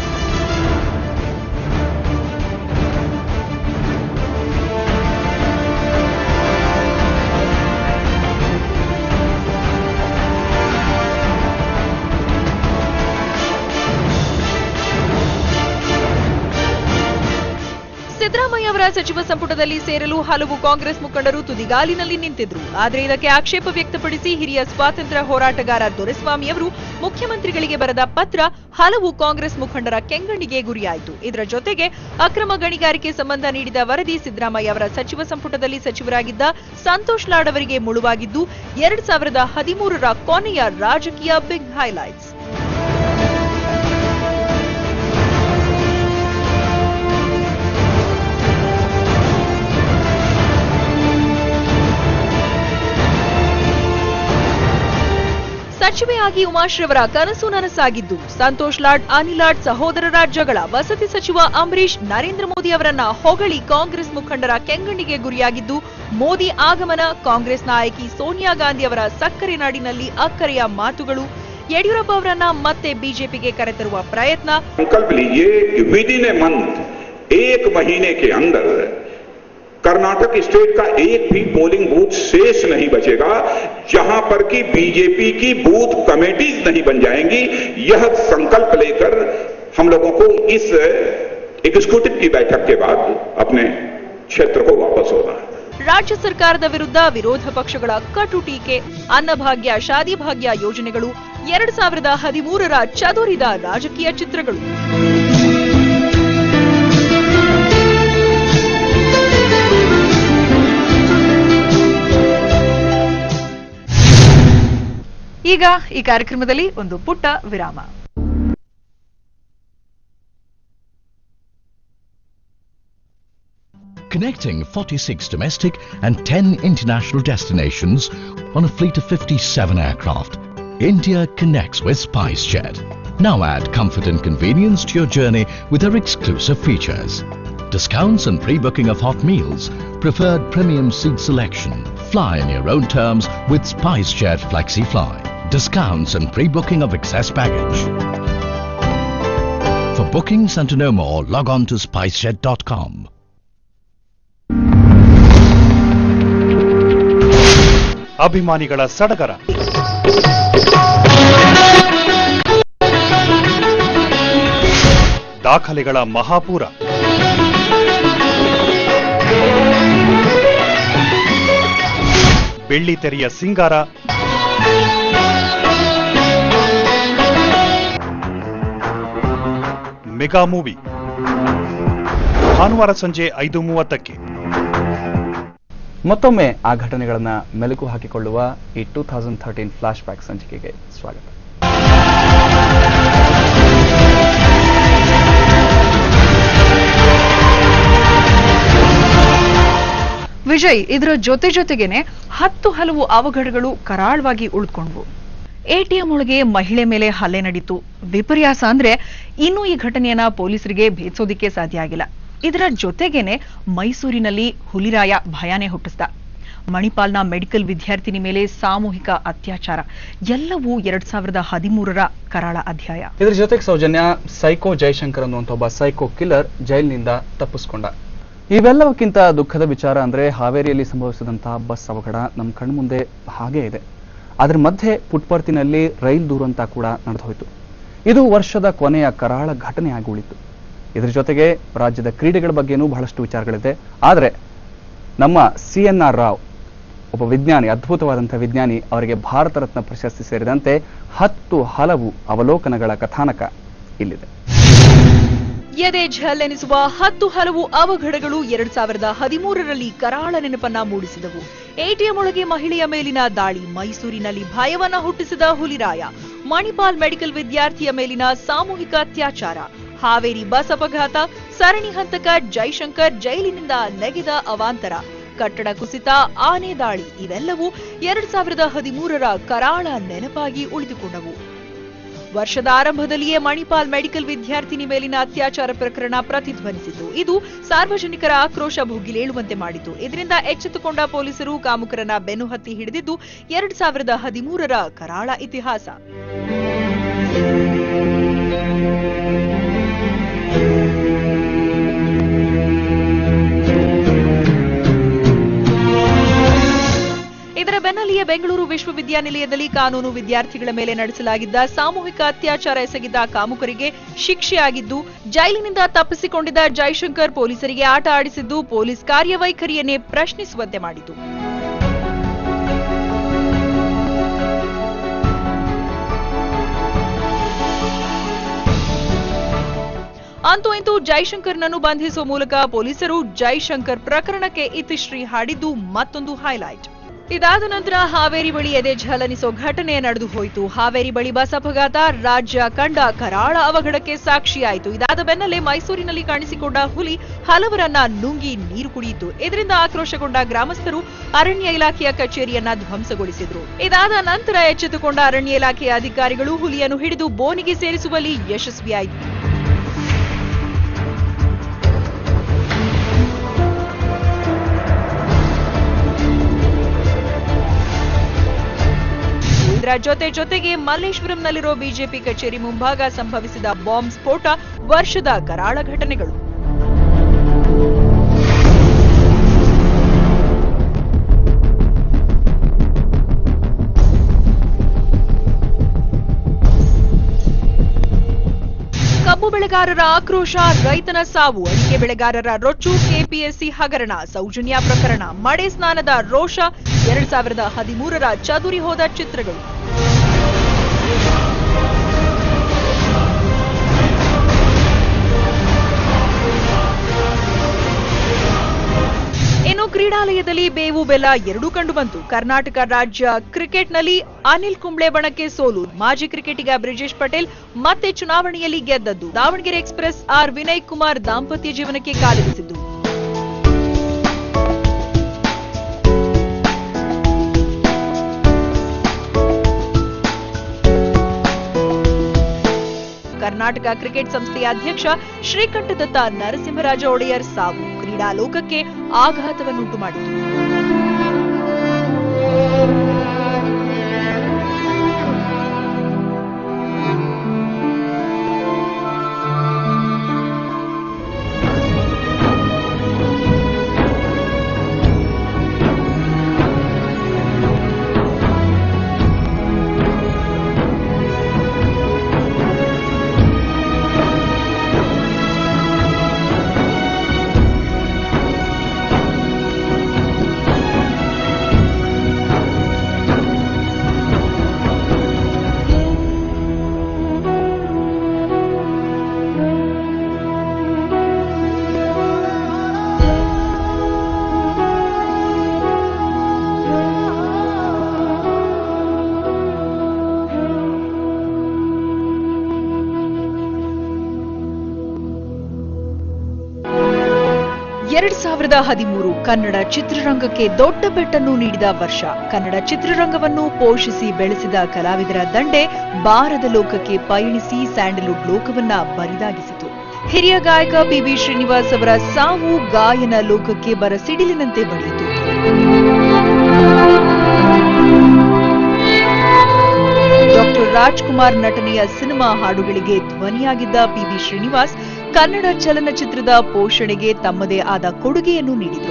ಸಿದ್ದರಾಮಯ್ಯ ಅವರ ಸಚಿವ ಸಂಪುಟದಲ್ಲಿ ಸೇರಲು ಹಲವು ಕಾಂಗ್ರೆಸ್ ಮುಖಂಡರು ತುದಿಗಾಲಿನಲ್ಲಿ ನಿಂತಿದ್ರು ಆದರೆ ಇದಕ್ಕೆ ಆಕ್ಷೇಪ ವ್ಯಕ್ತಪಡಿಸಿ ಹಿರಿಯ ಸ್ವಾತಂತ್ರ್ಯ ಹೋರಾಟಗಾರ ದೊರೆಸ್ವಾಮಿ ಅವರು ಮುಖ್ಯಮಂತ್ರಿಗಳಿಗೆ ಬರೆದ ಪತ್ರ ಹಲವು ಕಾಂಗ್ರೆಸ್ ಮುಖಂಡರ ಕೆಂಗಣ್ಣಿಗೆ ಗುರಿಯಾಯಿತು ಇದರ ಜೊತೆಗೆ ಅಕ್ರಮ ಗಣಿಗಾರಿಕೆ ಸಂಬಂಧ ನೀಡಿದ ವರದಿ ಸಿದ್ದರಾಮಯ್ಯ ಅವರ ಸಚಿವ ಸಂಪುಟದಲ್ಲಿ ಸಚಿವರಾಗಿದ್ದ ಸಂತೋಷ್ ಲಾಡ್ ಅವರಿಗೆ ಮುಳುವಾಗಿದ್ದು ಎರಡ್ ಸಾವಿರದ ಹದಿಮೂರರ ಕೊನೆಯ ರಾಜಕೀಯ ಬಿಗ್ ಹೈಲೈಟ್ಸ್ ಸಚಿವೆಯಾಗಿ ಉಮಾಶ್ರವರ ಕನಸು ನನಸಾಗಿದ್ದು ಸಂತೋಷ್ ಲಾಡ್ ಅನಿಲ್ ಲಾಡ್ ಸಹೋದರರ ಜಗಳ ವಸತಿ ಸಚಿವ ಅಂಬರೀಶ್ ನರೇಂದ್ರ ಮೋದಿ ಅವರನ್ನ ಹೊಗಳಿ ಕಾಂಗ್ರೆಸ್ ಮುಖಂಡರ ಕೆಂಗಣ್ಣಿಗೆ ಗುರಿಯಾಗಿದ್ದು ಮೋದಿ ಆಗಮನ ಕಾಂಗ್ರೆಸ್ ನಾಯಕಿ ಸೋನಿಯಾ ಗಾಂಧಿ ಅವರ ಸಕ್ಕರೆ ನಾಡಿನಲ್ಲಿ ಅಕ್ಕರೆಯ ಮಾತುಗಳು ಯಡಿಯೂರಪ್ಪ ಅವರನ್ನ ಮತ್ತೆ ಬಿಜೆಪಿಗೆ ಕರೆತರುವ ಪ್ರಯತ್ನ संकल्प लीजिए कि विद इन ए मंथ एक महीने के अंदर कर्नाटक स्टेट का एक भी पोलिंग बूथ शेष नहीं बचेगा जहां पर कि बीजेपी की बूथ कमेटीज नहीं बन जाएंगी यह संकल्प लेकर हम लोगों को इस एग्जीक्यूटिव की बैठक के बाद अपने क्षेत्र को वापस होना है ರಾಜ್ಯ ಸರ್ಕಾರದ ವಿರುದ್ಧ ವಿರೋಧ ಪಕ್ಷಗಳ ಕಟು ಟೀಕೆ ಅನ್ನಭಾಗ್ಯ ಶಾದಿ ಭಾಗ್ಯ ಯೋಜನೆಗಳು ಎರಡ್ ಸಾವಿರದ ಹದಿಮೂರರ ಚದುರಿದ ರಾಜಕೀಯ ಚಿತ್ರಗಳು ಈಗ ಈ ಕಾರ್ಯಕ್ರಮದಲ್ಲಿ ಒಂದು ಪುಟ್ಟ ವಿರಾಮ connecting 46 domestic and 10 international destinations on a fleet of 57 aircraft. India connects with SpiceJet. Now add comfort and convenience to your journey with our exclusive features. Discounts and pre-booking of hot meals, preferred premium seat selection. Fly in your own terms with SpiceJet FlexiFly. Discounts and pre-booking of excess baggage. For bookings and to know more, log on to spicejet.com. ಅಭಿಮಾನಿಗಳ ಸಡಗರ ದಾಖಲೆಗಳ ಮಹಾಪೂರ ಬೆಳ್ಳಿತೆರೆಯ ಸಿಂಗಾರ mega movie ಭಾನುವಾರ ಸಂಜೆ ಐದು ಮೂವತ್ತಕ್ಕೆ ಮತ್ತೊಮ್ಮೆ ಆ ಘಟನೆಗಳನ್ನ ಮೆಲುಕು ಹಾಕಿಕೊಳ್ಳುವ ಈ two thousand thirteen flashback ಸಂಚಿಕೆಗೆ ಸ್ವಾಗತ ವಿಜಯ್ ಇದರ ಜೊತೆ ಜೊತೆಗೇನೆ ಹತ್ತು ಹಲವು ಅವಘಡಗಳು ಕರಾಳವಾಗಿ ಉಳಿದುಕೊಂಡ್ವು ಎಟಿಎಂ ಒಳಗೆ ಮಹಿಳೆ ಮೇಲೆ ಹಲ್ಲೆ ನಡೀತು ವಿಪರ್ಯಾಸ ಅಂದ್ರೆ ಇನ್ನೂ ಈ ಘಟನೆಯನ್ನ ಪೊಲೀಸರಿಗೆ ಭೇದಿಸೋದಿಕ್ಕೆ ಸಾಧ್ಯ ಆಗಿಲ್ಲ ಇದರ ಜೊತೆಗೇನೆ ಮೈಸೂರಿನಲ್ಲಿ ಹುಲಿರಾಯ ಭಯಾನೇ ಹುಟ್ಟಿಸ್ದ ಮಣಿಪಾಲ್ನ ಮೆಡಿಕಲ್ ವಿದ್ಯಾರ್ಥಿನಿ ಮೇಲೆ ಸಾಮೂಹಿಕ ಅತ್ಯಾಚಾರ ಎಲ್ಲವೂ ಎರಡ್ ಸಾವಿರದ ಹದಿಮೂರರ ಕರಾಳ ಅಧ್ಯಾಯ ಇದ್ರ ಜೊತೆಗೆ ಸೌಜನ್ಯ ಸೈಕೋ ಜಯಶಂಕರ್ ಅನ್ನುವಂಥ ಒಬ್ಬ ಸೈಕೋ ಕಿಲ್ಲರ್ ಜೈಲಿನಿಂದ ತಪ್ಪಿಸ್ಕೊಂಡ ಇವೆಲ್ಲವಕ್ಕಿಂತ ದುಃಖದ ವಿಚಾರ ಅಂದ್ರೆ ಹಾವೇರಿಯಲ್ಲಿ ಸಂಭವಿಸಿದಂತಹ ಬಸ್ ಅವಘಡ ನಮ್ಮ ಕಣ್ಮುಂದೆ ಹಾಗೇ ಇದೆ ಅದರ ಮಧ್ಯೆ ಪುಟ್ಪರ್ತಿನಲ್ಲಿ ರೈಲ್ ದುರಂತ ಕೂಡ ನಡೆದೋಯ್ತು ಇದು ವರ್ಷದ ಕೊನೆಯ ಕರಾಳ ಘಟನೆಯಾಗಿ ಉಳಿತು ಇದರ ಜೊತೆಗೆ ರಾಜ್ಯದ ಕ್ರೀಡೆಗಳ ಬಗ್ಗೆನೂ ಬಹಳಷ್ಟು ವಿಚಾರಗಳಿದೆ ಆದರೆ ನಮ್ಮ ಸಿ ಎನ್ ಆರ್ ರಾವ್ ಒಬ್ಬ ವಿಜ್ಞಾನಿ ಅದ್ಭುತವಾದಂಥ ವಿಜ್ಞಾನಿ ಅವರಿಗೆ ಭಾರತ ರತ್ನ ಪ್ರಶಸ್ತಿ ಸೇರಿದಂತೆ ಹತ್ತು ಹಲವು ಅವಲೋಕನಗಳ ಕಥಾನಕ ಇಲ್ಲಿದೆ ಎದೆ ಝಲ್ಲೆನಿಸುವ ಹತ್ತು ಹಲವು ಅವಘಡಗಳು ಎರಡ್ ಸಾವಿರದ ಹದಿಮೂರರಲ್ಲಿ ಕರಾಳ ನೆನಪನ್ನ ಮೂಡಿಸಿದವು ಎಟಿಎಂ ಒಳಗೆ ಮಹಿಳೆಯ ಮೇಲಿನ ದಾಳಿ ಮೈಸೂರಿನಲ್ಲಿ ಭಯವನ್ನ ಹುಟ್ಟಿಸಿದ ಹುಲಿರಾಯ ಮಣಿಪಾಲ್ ಮೆಡಿಕಲ್ ವಿದ್ಯಾರ್ಥಿಯ ಮೇಲಿನ ಸಾಮೂಹಿಕ ಅತ್ಯಾಚಾರ ಹಾವೇರಿ ಬಸ್ ಅಪಘಾತ ಸರಣಿ ಹಂತಕ ಜೈಶಂಕರ್ ಜೈಲಿನಿಂದ ನೆಗೆದ ಅವಾಂತರ ಕಟ್ಟಡ ಕುಸಿತ ಆನೆ ದಾಳಿ ಇವೆಲ್ಲವೂ ಎರಡ್ ಸಾವಿರದ ಹದಿಮೂರರ ಕರಾಳ ನೆನಪಾಗಿ ಉಳಿದುಕೊಂಡವು ವರ್ಷದ ಆರಂಭದಲ್ಲಿಯೇ ಮಣಿಪಾಲ್ ಮೆಡಿಕಲ್ ವಿದ್ಯಾರ್ಥಿನಿ ಮೇಲಿನ ಅತ್ಯಾಚಾರ ಪ್ರಕರಣ ಪ್ರತಿಧ್ವನಿಸಿತು ಇದು ಸಾರ್ವಜನಿಕರ ಆಕ್ರೋಶ ಭುಗಿಲೇಳುವಂತೆ ಮಾಡಿತು ಇದರಿಂದ ಎಚ್ಚೆತ್ತುಕೊಂಡ ಪೊಲೀಸರು ಕಾಮುಕರನ್ನ ಬೆನ್ನು ಹತ್ತಿ ಹಿಡಿದಿದ್ದು ಎರಡ್ ಸಾವಿರದ ಹದಿಮೂರರ ಕರಾಳ ಇತಿಹಾಸ ಇದರ ಬೆನ್ನಲ್ಲಿಯೇ ಬೆಂಗಳೂರು ವಿಶ್ವವಿದ್ಯಾನಿಲಯದಲ್ಲಿ ಕಾನೂನು ವಿದ್ಯಾರ್ಥಿಗಳ ಮೇಲೆ ನಡೆಸಲಾಗಿದ್ದ ಸಾಮೂಹಿಕ ಅತ್ಯಾಚಾರ ಎಸಗಿದ್ದ ಕಾಮುಕರಿಗೆ ಶಿಕ್ಷೆಯಾಗಿದ್ದು ಜೈಲಿನಿಂದ ತಪ್ಪಿಸಿಕೊಂಡಿದ್ದ ಜೈಶಂಕರ್ ಪೊಲೀಸರಿಗೆ ಆಟ ಆಡಿಸಿದ್ದು ಪೊಲೀಸ್ ಕಾರ್ಯವೈಖರಿಯನ್ನೇ ಪ್ರಶ್ನಿಸುವಂತೆ ಮಾಡಿತು ಅಂತೂ ಇಂತೂ ಜೈಶಂಕರ್ನನ್ನು ಬಂಧಿಸುವ ಮೂಲಕ ಪೊಲೀಸರು ಜೈಶಂಕರ್ ಪ್ರಕರಣಕ್ಕೆ ಇತಿಶ್ರೀ ಹಾಡಿದ್ದು ಮತ್ತೊಂದು ಹೈಲೈಟ್ ಇದಾದ ನಂತರ ಹಾವೇರಿ ಬಳಿ ಎದೆ ಝಲನಿಸೋ ಘಟನೆ ನಡೆದು ಹೋಯಿತು ಹಾವೇರಿ ಬಳಿ ಬಸ್ ಅಪಘಾತ ರಾಜ್ಯ ಕಂಡ ಕರಾಳ ಅವಘಡಕ್ಕೆ ಸಾಕ್ಷಿಯಾಯಿತು ಇದಾದ ಬೆನ್ನಲ್ಲೇ ಮೈಸೂರಿನಲ್ಲಿ ಕಾಣಿಸಿಕೊಂಡ ಹುಲಿ ಹಲವರನ್ನ ನುಂಗಿ ನೀರು ಕುಡಿಯಿತು ಇದರಿಂದ ಆಕ್ರೋಶಗೊಂಡ ಗ್ರಾಮಸ್ಥರು ಅರಣ್ಯ ಇಲಾಖೆಯ ಕಚೇರಿಯನ್ನ ಧ್ವಂಸಗೊಳಿಸಿದ್ರು ಇದಾದ ನಂತರ ಎಚ್ಚೆತ್ತುಕೊಂಡ ಅರಣ್ಯ ಇಲಾಖೆಯ ಅಧಿಕಾರಿಗಳು ಹುಲಿಯನ್ನು ಹಿಡಿದು ಬೋನಿಗೆ ಸೇರಿಸುವಲ್ಲಿ ಯಶಸ್ವಿಯಾಯಿತು ಇದರ ಜೊತೆ ಜೊತೆಗೆ ಮಲ್ಲೇಶ್ವರಂನಲ್ಲಿರೋ ಬಿಜೆಪಿ ಕಚೇರಿ ಮುಂಭಾಗ ಸಂಭವಿಸಿದ ಬಾಂಬ್ ಸ್ಫೋಟ ವರ್ಷದ ಕರಾಳ ಘಟನೆಗಳು ಕಬ್ಬು ಬೆಳೆಗಾರರ ಆಕ್ರೋಶ ರೈತನ ಸಾವು ಅಡಿಕೆ ಬೆಳೆಗಾರರ ರೊಚ್ಚು ಕೆಪಿಎಸ್ಸಿ ಹಗರಣ ಸೌಜನ್ಯ ಪ್ರಕರಣ ಮಡೆ ಸ್ನಾನದ ರೋಷ ಎರಡ್ ಸಾವಿರದ ಹದಿಮೂರರ ಚದುರಿ ಹೋದ ಚಿತ್ರಗಳು ಇನ್ನು ಕ್ರೀಡಾಲಯದಲ್ಲಿ ಬೇವು ಬೆಲ್ಲ ಎರಡೂ ಕಂಡುಬಂತು ಕರ್ನಾಟಕ ರಾಜ್ಯ ಕ್ರಿಕೆಟ್ನಲ್ಲಿ ಅನಿಲ್ ಕುಂಬ್ಳೆ ಬಣಕ್ಕೆ ಸೋಲು ಮಾಜಿ ಕ್ರಿಕೆಟಿಗ ಬ್ರಿಜೇಶ್ ಪಟೇಲ್ ಮತ್ತೆ ಚುನಾವಣೆಯಲ್ಲಿ ಗೆದ್ದದ್ದು ದಾವಣಗೆರೆ ಎಕ್ಸ್ಪ್ರೆಸ್ ಆರ್ ವಿನಯ್ ಕುಮಾರ್ ದಾಂಪತ್ಯ ಜೀವನಕ್ಕೆ ಕಾಲಿರಿಸಿದ್ದು ಕರ್ನಾಟಕ ಕ್ರಿಕೆಟ್ ಸಂಸ್ಥೆಯ ಅಧ್ಯಕ್ಷ ಶ್ರೀಕಂಠದತ್ತ ನರಸಿಂಹರಾಜ ಒಡೆಯರ್ ಸಾವು ಕ್ರೀಡಾ ಲೋಕಕ್ಕೆ ಆಘಾತವನ್ನುಂಟು ಮಾಡಿತು ಎರಡ್ ಸಾವಿರದ ಹದಿಮೂರು ಕನ್ನಡ ಚಿತ್ರರಂಗಕ್ಕೆ ದೊಡ್ಡ ಪೆಟ್ಟನ್ನು ನೀಡಿದ ವರ್ಷ ಕನ್ನಡ ಚಿತ್ರರಂಗವನ್ನು ಪೋಷಿಸಿ ಬೆಳೆಸಿದ ಕಲಾವಿದರ ದಂಡೆ ಬಾರದ ಲೋಕಕ್ಕೆ ಪಯಣಿಸಿ ಸ್ಯಾಂಡಲ್ವುಡ್ ಲೋಕವನ್ನ ಬರಿದಾಗಿಸಿತು ಹಿರಿಯ ಗಾಯಕ ಪಿಬಿ ಶ್ರೀನಿವಾಸ್ ಅವರ ಸಾವು ಗಾಯನ ಲೋಕಕ್ಕೆ ಬರ ಸಿಡಿಲಿನಂತೆ ಬಡಿಯಿತು ಡಾಕ್ಟರ್ ರಾಜ್ಕುಮಾರ್ ನಟನೆಯ ಸಿನಿಮಾ ಹಾಡುಗಳಿಗೆ ಧ್ವನಿಯಾಗಿದ್ದ ಪಿಬಿ ಶ್ರೀನಿವಾಸ್ ಕನ್ನಡ ಚಲನಚಿತ್ರದ ಪೋಷಣೆಗೆ ತಮ್ಮದೇ ಆದ ಕೊಡುಗೆಯನ್ನು ನೀಡಿದರು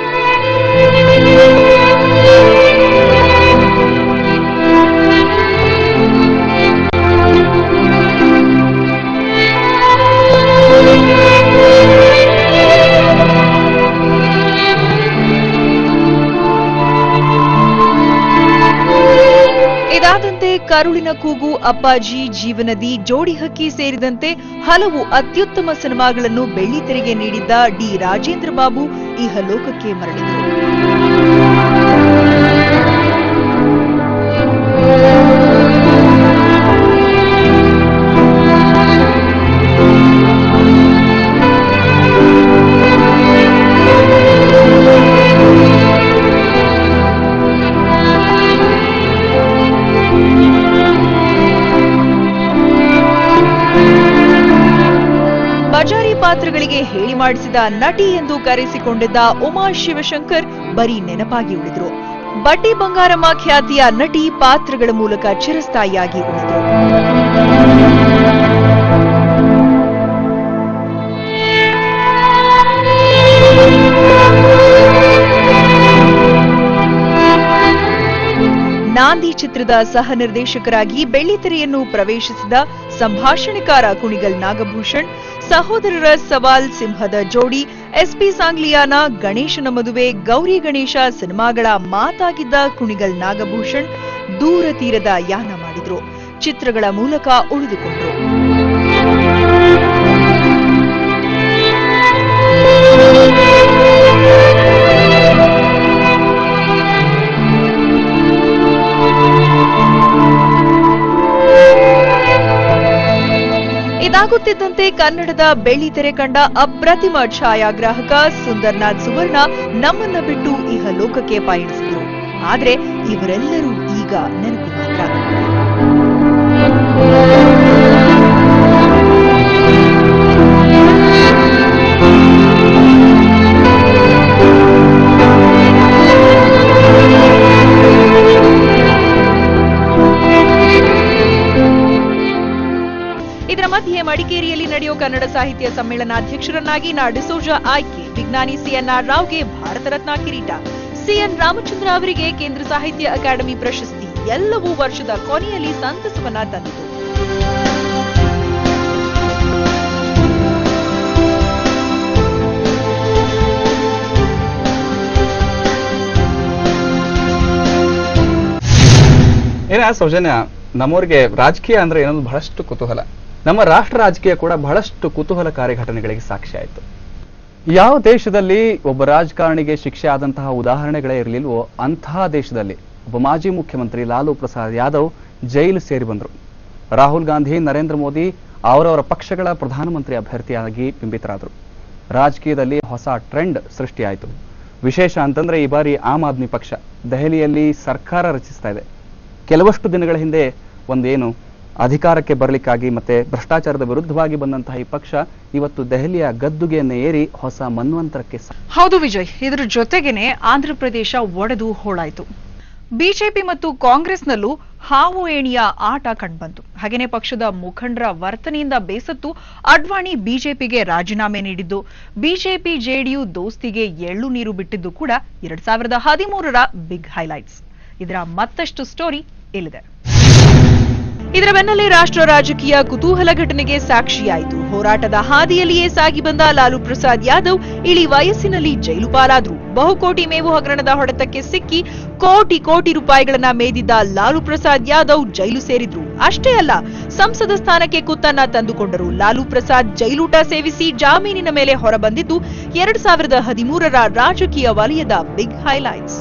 ಇದಾದಂತೆ ಕರುಳಿನ ಕೂಗು ಅಪ್ಪಾಜಿ ಜೀವನದಿ ಜೋಡಿ ಹಕ್ಕಿ ಸೇರಿದಂತೆ ಹಲವು ಅತ್ಯುತ್ತಮ ಸಿನಿಮಾಗಳನ್ನು ಬೆಳ್ಳಿತೆರೆಗೆ ನೀಡಿದ್ದ ಡಿ ರಾಜೇಂದ್ರ ಬಾಬು ಇಹಲೋಕಕ್ಕೆ ಮರಳಿದರು ಬಜಾರಿ ಪಾತ್ರಗಳಿಗೆ ಹೇಳಿ ಮಾಡಿಸಿದ ನಟಿ ಎಂದು ಕರೆಸಿಕೊಂಡಿದ್ದ ಉಮಾ ಶಿವಶಂಕರ್ ಬರೀ ನೆನಪಾಗಿ ಉಳಿದ್ರು ಬಡ್ಡಿ ಬಂಗಾರಮ್ಮ ಖ್ಯಾತಿಯ ನಟಿ ಪಾತ್ರಗಳ ಮೂಲಕ ಚಿರಸ್ಥಾಯಿಯಾಗಿ ಉಳಿದ್ರು ನಾಂದಿ ಚಿತ್ರದ ಸಹ ನಿರ್ದೇಶಕರಾಗಿ ಬೆಳ್ಳಿತೆರೆಯನ್ನು ಪ್ರವೇಶಿಸಿದ ಸಂಭಾಷಣೆಕಾರ ಕುಣಿಗಲ್ ನಾಗಭೂಷಣ್ ಸಹೋದರರ ಸವಾಲ್ ಸಿಂಹದ ಜೋಡಿ ಎಸ್ಪಿ ಸಾಂಗ್ಲಿಯಾನ ಗಣೇಶನ ಮದುವೆ ಗೌರಿ ಗಣೇಶ ಸಿನಿಮಾಗಳ ಮಾತಾಗಿದ್ದ ಕುಣಿಗಲ್ ನಾಗಭೂಷಣ್ ದೂರ ತೀರದ ಯಾನ ಮಾಡಿದ್ರು ಚಿತ್ರಗಳ ಮೂಲಕ ಉಳಿದುಕೊಂಡ್ರು ಒಂದಾಗುತ್ತಿದ್ದಂತೆ ಕನ್ನಡದ ಬೆಳ್ಳಿ ತೆರೆ ಕಂಡ ಅಪ್ರತಿಮ ಛಾಯಾಗ್ರಾಹಕ ಸುಂದರ್ನಾಥ್ ಸುವರ್ಣ ನಮ್ಮನ್ನ ಬಿಟ್ಟು ಇಹ ಲೋಕಕ್ಕೆ ಪಯಣಿಸಿದ್ರು ಆದ್ರೆ ಇವರೆಲ್ಲರೂ ಈಗ ನೆನಪು ಮಾತ್ರ ಇದರ ಮಧ್ಯೆ ಮಡಿಕೇರಿಯಲ್ಲಿ ನಡೆಯೋ ಕನ್ನಡ ಸಾಹಿತ್ಯ ಸಮ್ಮೇಳನಾಧ್ಯಕ್ಷರನ್ನಾಗಿ ನಾ ಡಿಸೋಜ ಆಯ್ಕೆ ವಿಜ್ಞಾನಿ ಸಿಎನ್ಆರ್ ರಾವ್ಗೆ ಭಾರತ ರತ್ನ ಕಿರೀಟ ಸಿಎನ್ ರಾಮಚಂದ್ರ ಅವರಿಗೆ ಕೇಂದ್ರ ಸಾಹಿತ್ಯ ಅಕಾಡೆಮಿ ಪ್ರಶಸ್ತಿ ಎಲ್ಲವೂ ವರ್ಷದ ಕೊನೆಯಲ್ಲಿ ಸಂತಸವನ್ನ ತಂದಿತು ಏನ ಸೌಜನ್ಯ ನಮ್ಮವ್ರಿಗೆ ರಾಜಕೀಯ ಅಂದ್ರೆ ಏನೊಂದು ಬಹಳಷ್ಟು ಕುತೂಹಲ ನಮ್ಮ ರಾಷ್ಟ್ರ ರಾಜಕೀಯ ಕೂಡ ಬಹಳಷ್ಟು ಕುತೂಹಲಕಾರಿ ಘಟನೆಗಳಿಗೆ ಸಾಕ್ಷಿ ಆಯಿತು ಯಾವ ದೇಶದಲ್ಲಿ ಒಬ್ಬ ರಾಜಕಾರಣಿಗೆ ಶಿಕ್ಷೆ ಆದಂತಹ ಉದಾಹರಣೆಗಳೇ ಇರಲಿಲ್ವೋ ಅಂತಹ ದೇಶದಲ್ಲಿ ಒಬ್ಬ ಮಾಜಿ ಮುಖ್ಯಮಂತ್ರಿ ಲಾಲು ಪ್ರಸಾದ್ ಯಾದವ್ ಜೈಲು ಸೇರಿ ಬಂದರು ರಾಹುಲ್ ಗಾಂಧಿ ನರೇಂದ್ರ ಮೋದಿ ಅವರವರ ಪಕ್ಷಗಳ ಪ್ರಧಾನಮಂತ್ರಿ ಅಭ್ಯರ್ಥಿಯಾಗಿ ಬಿಂಬಿತರಾದರು ರಾಜಕೀಯದಲ್ಲಿ ಹೊಸ ಟ್ರೆಂಡ್ ಸೃಷ್ಟಿಯಾಯಿತು ವಿಶೇಷ ಅಂತಂದ್ರೆ ಈ ಬಾರಿ ಆಮ್ ಆದ್ಮಿ ಪಕ್ಷ ದೆಹಲಿಯಲ್ಲಿ ಸರ್ಕಾರ ರಚಿಸ್ತಾ ಇದೆ ಕೆಲವಷ್ಟು ದಿನಗಳ ಹಿಂದೆ ಒಂದೇನು ಅಧಿಕಾರಕ್ಕೆ ಬರಲಿಕ್ಕಾಗಿ ಮತ್ತೆ ಭ್ರಷ್ಟಾಚಾರದ ವಿರುದ್ಧವಾಗಿ ಬಂದಂತಹ ಈ ಪಕ್ಷ ಇವತ್ತು ದೆಹಲಿಯ ಗದ್ದುಗೆಯನ್ನು ಏರಿ ಹೊಸ ಮನ್ವಂತರಕ್ಕೆ ಸಾ- ಹೌದು ವಿಜಯ್ ಇದರ ಜೊತೆಗೇನೆ ಆಂಧ್ರ ಪ್ರದೇಶ ಒಡೆದು ಹೋಳಾಯಿತು ಬಿಜೆಪಿ ಮತ್ತು ಕಾಂಗ್ರೆಸ್ನಲ್ಲೂ ಹಾವು ಏಣಿಯ ಆಟ ಕಂಡುಬಂತು ಹಾಗೇನೆ ಪಕ್ಷದ ಮುಖಂಡರ ವರ್ತನೆಯಿಂದ ಬೇಸತ್ತು ಅಡ್ವಾಣಿ ಬಿಜೆಪಿಗೆ ರಾಜೀನಾಮೆ ನೀಡಿದ್ದು ಬಿಜೆಪಿ ಜೆಡಿಯು ದೋಸ್ತಿಗೆ ಎಳ್ಳು ನೀರು ಬಿಟ್ಟಿದ್ದು ಕೂಡ ಎರಡ್ ಸಾವಿರದ ಹದಿಮೂರರ ಬಿಗ್ ಹೈಲೈಟ್ಸ್ ಇದರ ಮತ್ತಷ್ಟು ಸ್ಟೋರಿ ಇಲ್ಲಿದೆ ಇದರ ಬೆನ್ನಲ್ಲೇ ರಾಷ್ಟ್ರ ರಾಜಕೀಯ ಕುತೂಹಲ ಘಟನೆಗೆ ಸಾಕ್ಷಿಯಾಯಿತು ಹೋರಾಟದ ಹಾದಿಯಲ್ಲಿಯೇ ಸಾಗಿ ಬಂದ ಲಾಲು ಪ್ರಸಾದ್ ಯಾದವ್ ಇಳಿ ವಯಸ್ಸಿನಲ್ಲಿ ಜೈಲು ಪಾಲಾದ್ರು ಬಹುಕೋಟಿ ಮೇವು ಹಗರಣದ ಹೊಡೆತಕ್ಕೆ ಸಿಕ್ಕಿ ಕೋಟಿ ಕೋಟಿ ರೂಪಾಯಿಗಳನ್ನ ಮೇದಿದ್ದ ಲಾಲು ಪ್ರಸಾದ್ ಯಾದವ್ ಜೈಲು ಸೇರಿದ್ರು ಅಷ್ಟೇ ಅಲ್ಲ ಸಂಸದ ಸ್ಥಾನಕ್ಕೆ ಕುತ್ತನ್ನ ತಂದುಕೊಂಡರು ಲಾಲು ಪ್ರಸಾದ್ ಜೈಲೂಟ ಸೇವಿಸಿ ಜಾಮೀನಿನ ಮೇಲೆ ಹೊರಬಂದಿದ್ದು ಎರಡ್ ಸಾವಿರದ ಹದಿಮೂರರ ರಾಜಕೀಯ ವಲಯದ ಬಿಗ್ ಹೈಲೈಟ್ಸ್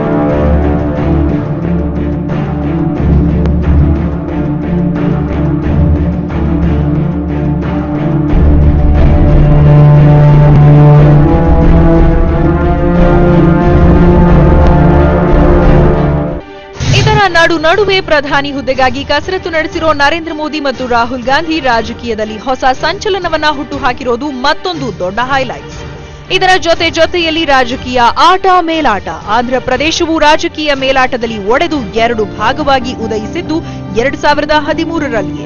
ಇದರ ನಡು ನಡುವೆ ಪ್ರಧಾನಿ ಹುದ್ದೆಗಾಗಿ ಕಸರತ್ತು ನಡೆಸಿರೋ ನರೇಂದ್ರ ಮೋದಿ ಮತ್ತು ರಾಹುಲ್ ಗಾಂಧಿ ರಾಜಕೀಯದಲ್ಲಿ ಹೊಸ ಸಂಚಲನವನ್ನ ಹುಟ್ಟುಹಾಕಿರೋದು ಮತ್ತೊಂದು ದೊಡ್ಡ ಹೈಲೈಟ್ಸ್ ಇದರ ಜೊತೆ ಜೊತೆಯಲ್ಲಿ ರಾಜಕೀಯ ಆಟ ಮೇಲಾಟ ಆಂಧ್ರ ಪ್ರದೇಶವು ರಾಜಕೀಯ ಮೇಲಾಟದಲ್ಲಿ ಒಡೆದು ಎರಡು ಭಾಗವಾಗಿ ಉದಯಿಸಿದ್ದು ಎರಡ್ ಸಾವಿರದ ಹದಿಮೂರರಲ್ಲಿಯೇ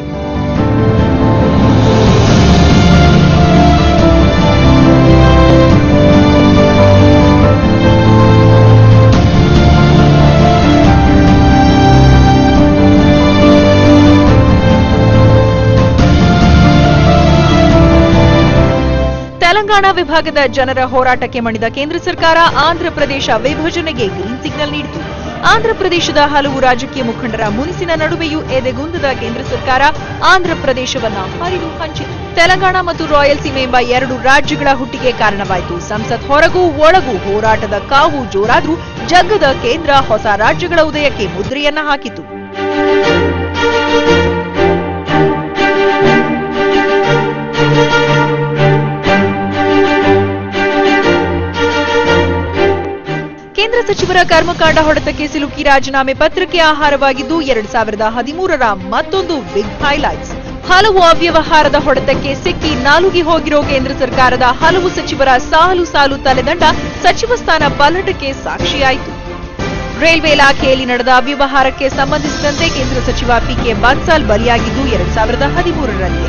ತೆಲಂಗಾಣ ವಿಭಾಗದ ಜನರ ಹೋರಾಟಕ್ಕೆ ಮಣಿದ ಕೇಂದ್ರ ಸರ್ಕಾರ ಆಂಧ್ರ ಪ್ರದೇಶ ವಿಭಜನೆಗೆ ಗ್ರೀನ್ ಸಿಗ್ನಲ್ ನೀಡಿತು ಆಂಧ್ರ ಪ್ರದೇಶದ ಹಲವು ರಾಜಕೀಯ ಮುಖಂಡರ ಮುನಿಸಿನ ನಡುವೆಯೂ ಎದೆಗುಂದದ ಕೇಂದ್ರ ಸರ್ಕಾರ ಆಂಧ್ರ ಪ್ರದೇಶವನ್ನ ಹರಿದು ಹಂಚಿತು ತೆಲಂಗಾಣ ಮತ್ತು ರಾಯಲ್ಸೀಮೆ ಎಂಬ ಎರಡು ರಾಜ್ಯಗಳ ಹುಟ್ಟಿಗೆ ಕಾರಣವಾಯಿತು ಸಂಸತ್ ಹೊರಗೂ ಒಳಗೂ ಹೋರಾಟದ ಕಾವು ಜೋರಾದ್ರೂ ಜಗ್ಗದ ಕೇಂದ್ರ ಹೊಸ ರಾಜ್ಯಗಳ ಉದಯಕ್ಕೆ ಮುದ್ರೆಯನ್ನ ಹಾಕಿತು ಕೇಂದ್ರ ಸಚಿವರ ಕರ್ಮಕಾಂಡ ಹೊಡೆತಕ್ಕೆ ಸಿಲುಕಿ ರಾಜೀನಾಮೆ ಪತ್ರಕ್ಕೆ ಆಹಾರವಾಗಿದ್ದು ಎರಡ್ ಸಾವಿರದ ಹದಿಮೂರರ ಮತ್ತೊಂದು ಬಿಗ್ ಹೈಲೈಟ್ಸ್ ಹಲವು ಅವ್ಯವಹಾರದ ಹೊಡೆತಕ್ಕೆ ಸಿಕ್ಕಿ ನಾಲುಗಿ ಹೋಗಿರೋ ಕೇಂದ್ರ ಸರ್ಕಾರದ ಹಲವು ಸಚಿವರ ಸಾಲು ಸಾಲು ತಲೆದಂಡ ಸಚಿವ ಸ್ಥಾನ ಪಲ್ಲಟಕ್ಕೆ ಸಾಕ್ಷಿಯಾಯಿತು ರೈಲ್ವೆ ಇಲಾಖೆಯಲ್ಲಿ ನಡೆದ ಅವ್ಯವಹಾರಕ್ಕೆ ಸಂಬಂಧಿಸಿದಂತೆ ಕೇಂದ್ರ ಸಚಿವ ಪಿಕೆ ಬನ್ಸಾಲ್ ಬಲಿಯಾಗಿದ್ದು ಎರಡ್ ಸಾವಿರದ ಹದಿಮೂರರಲ್ಲಿಯೇ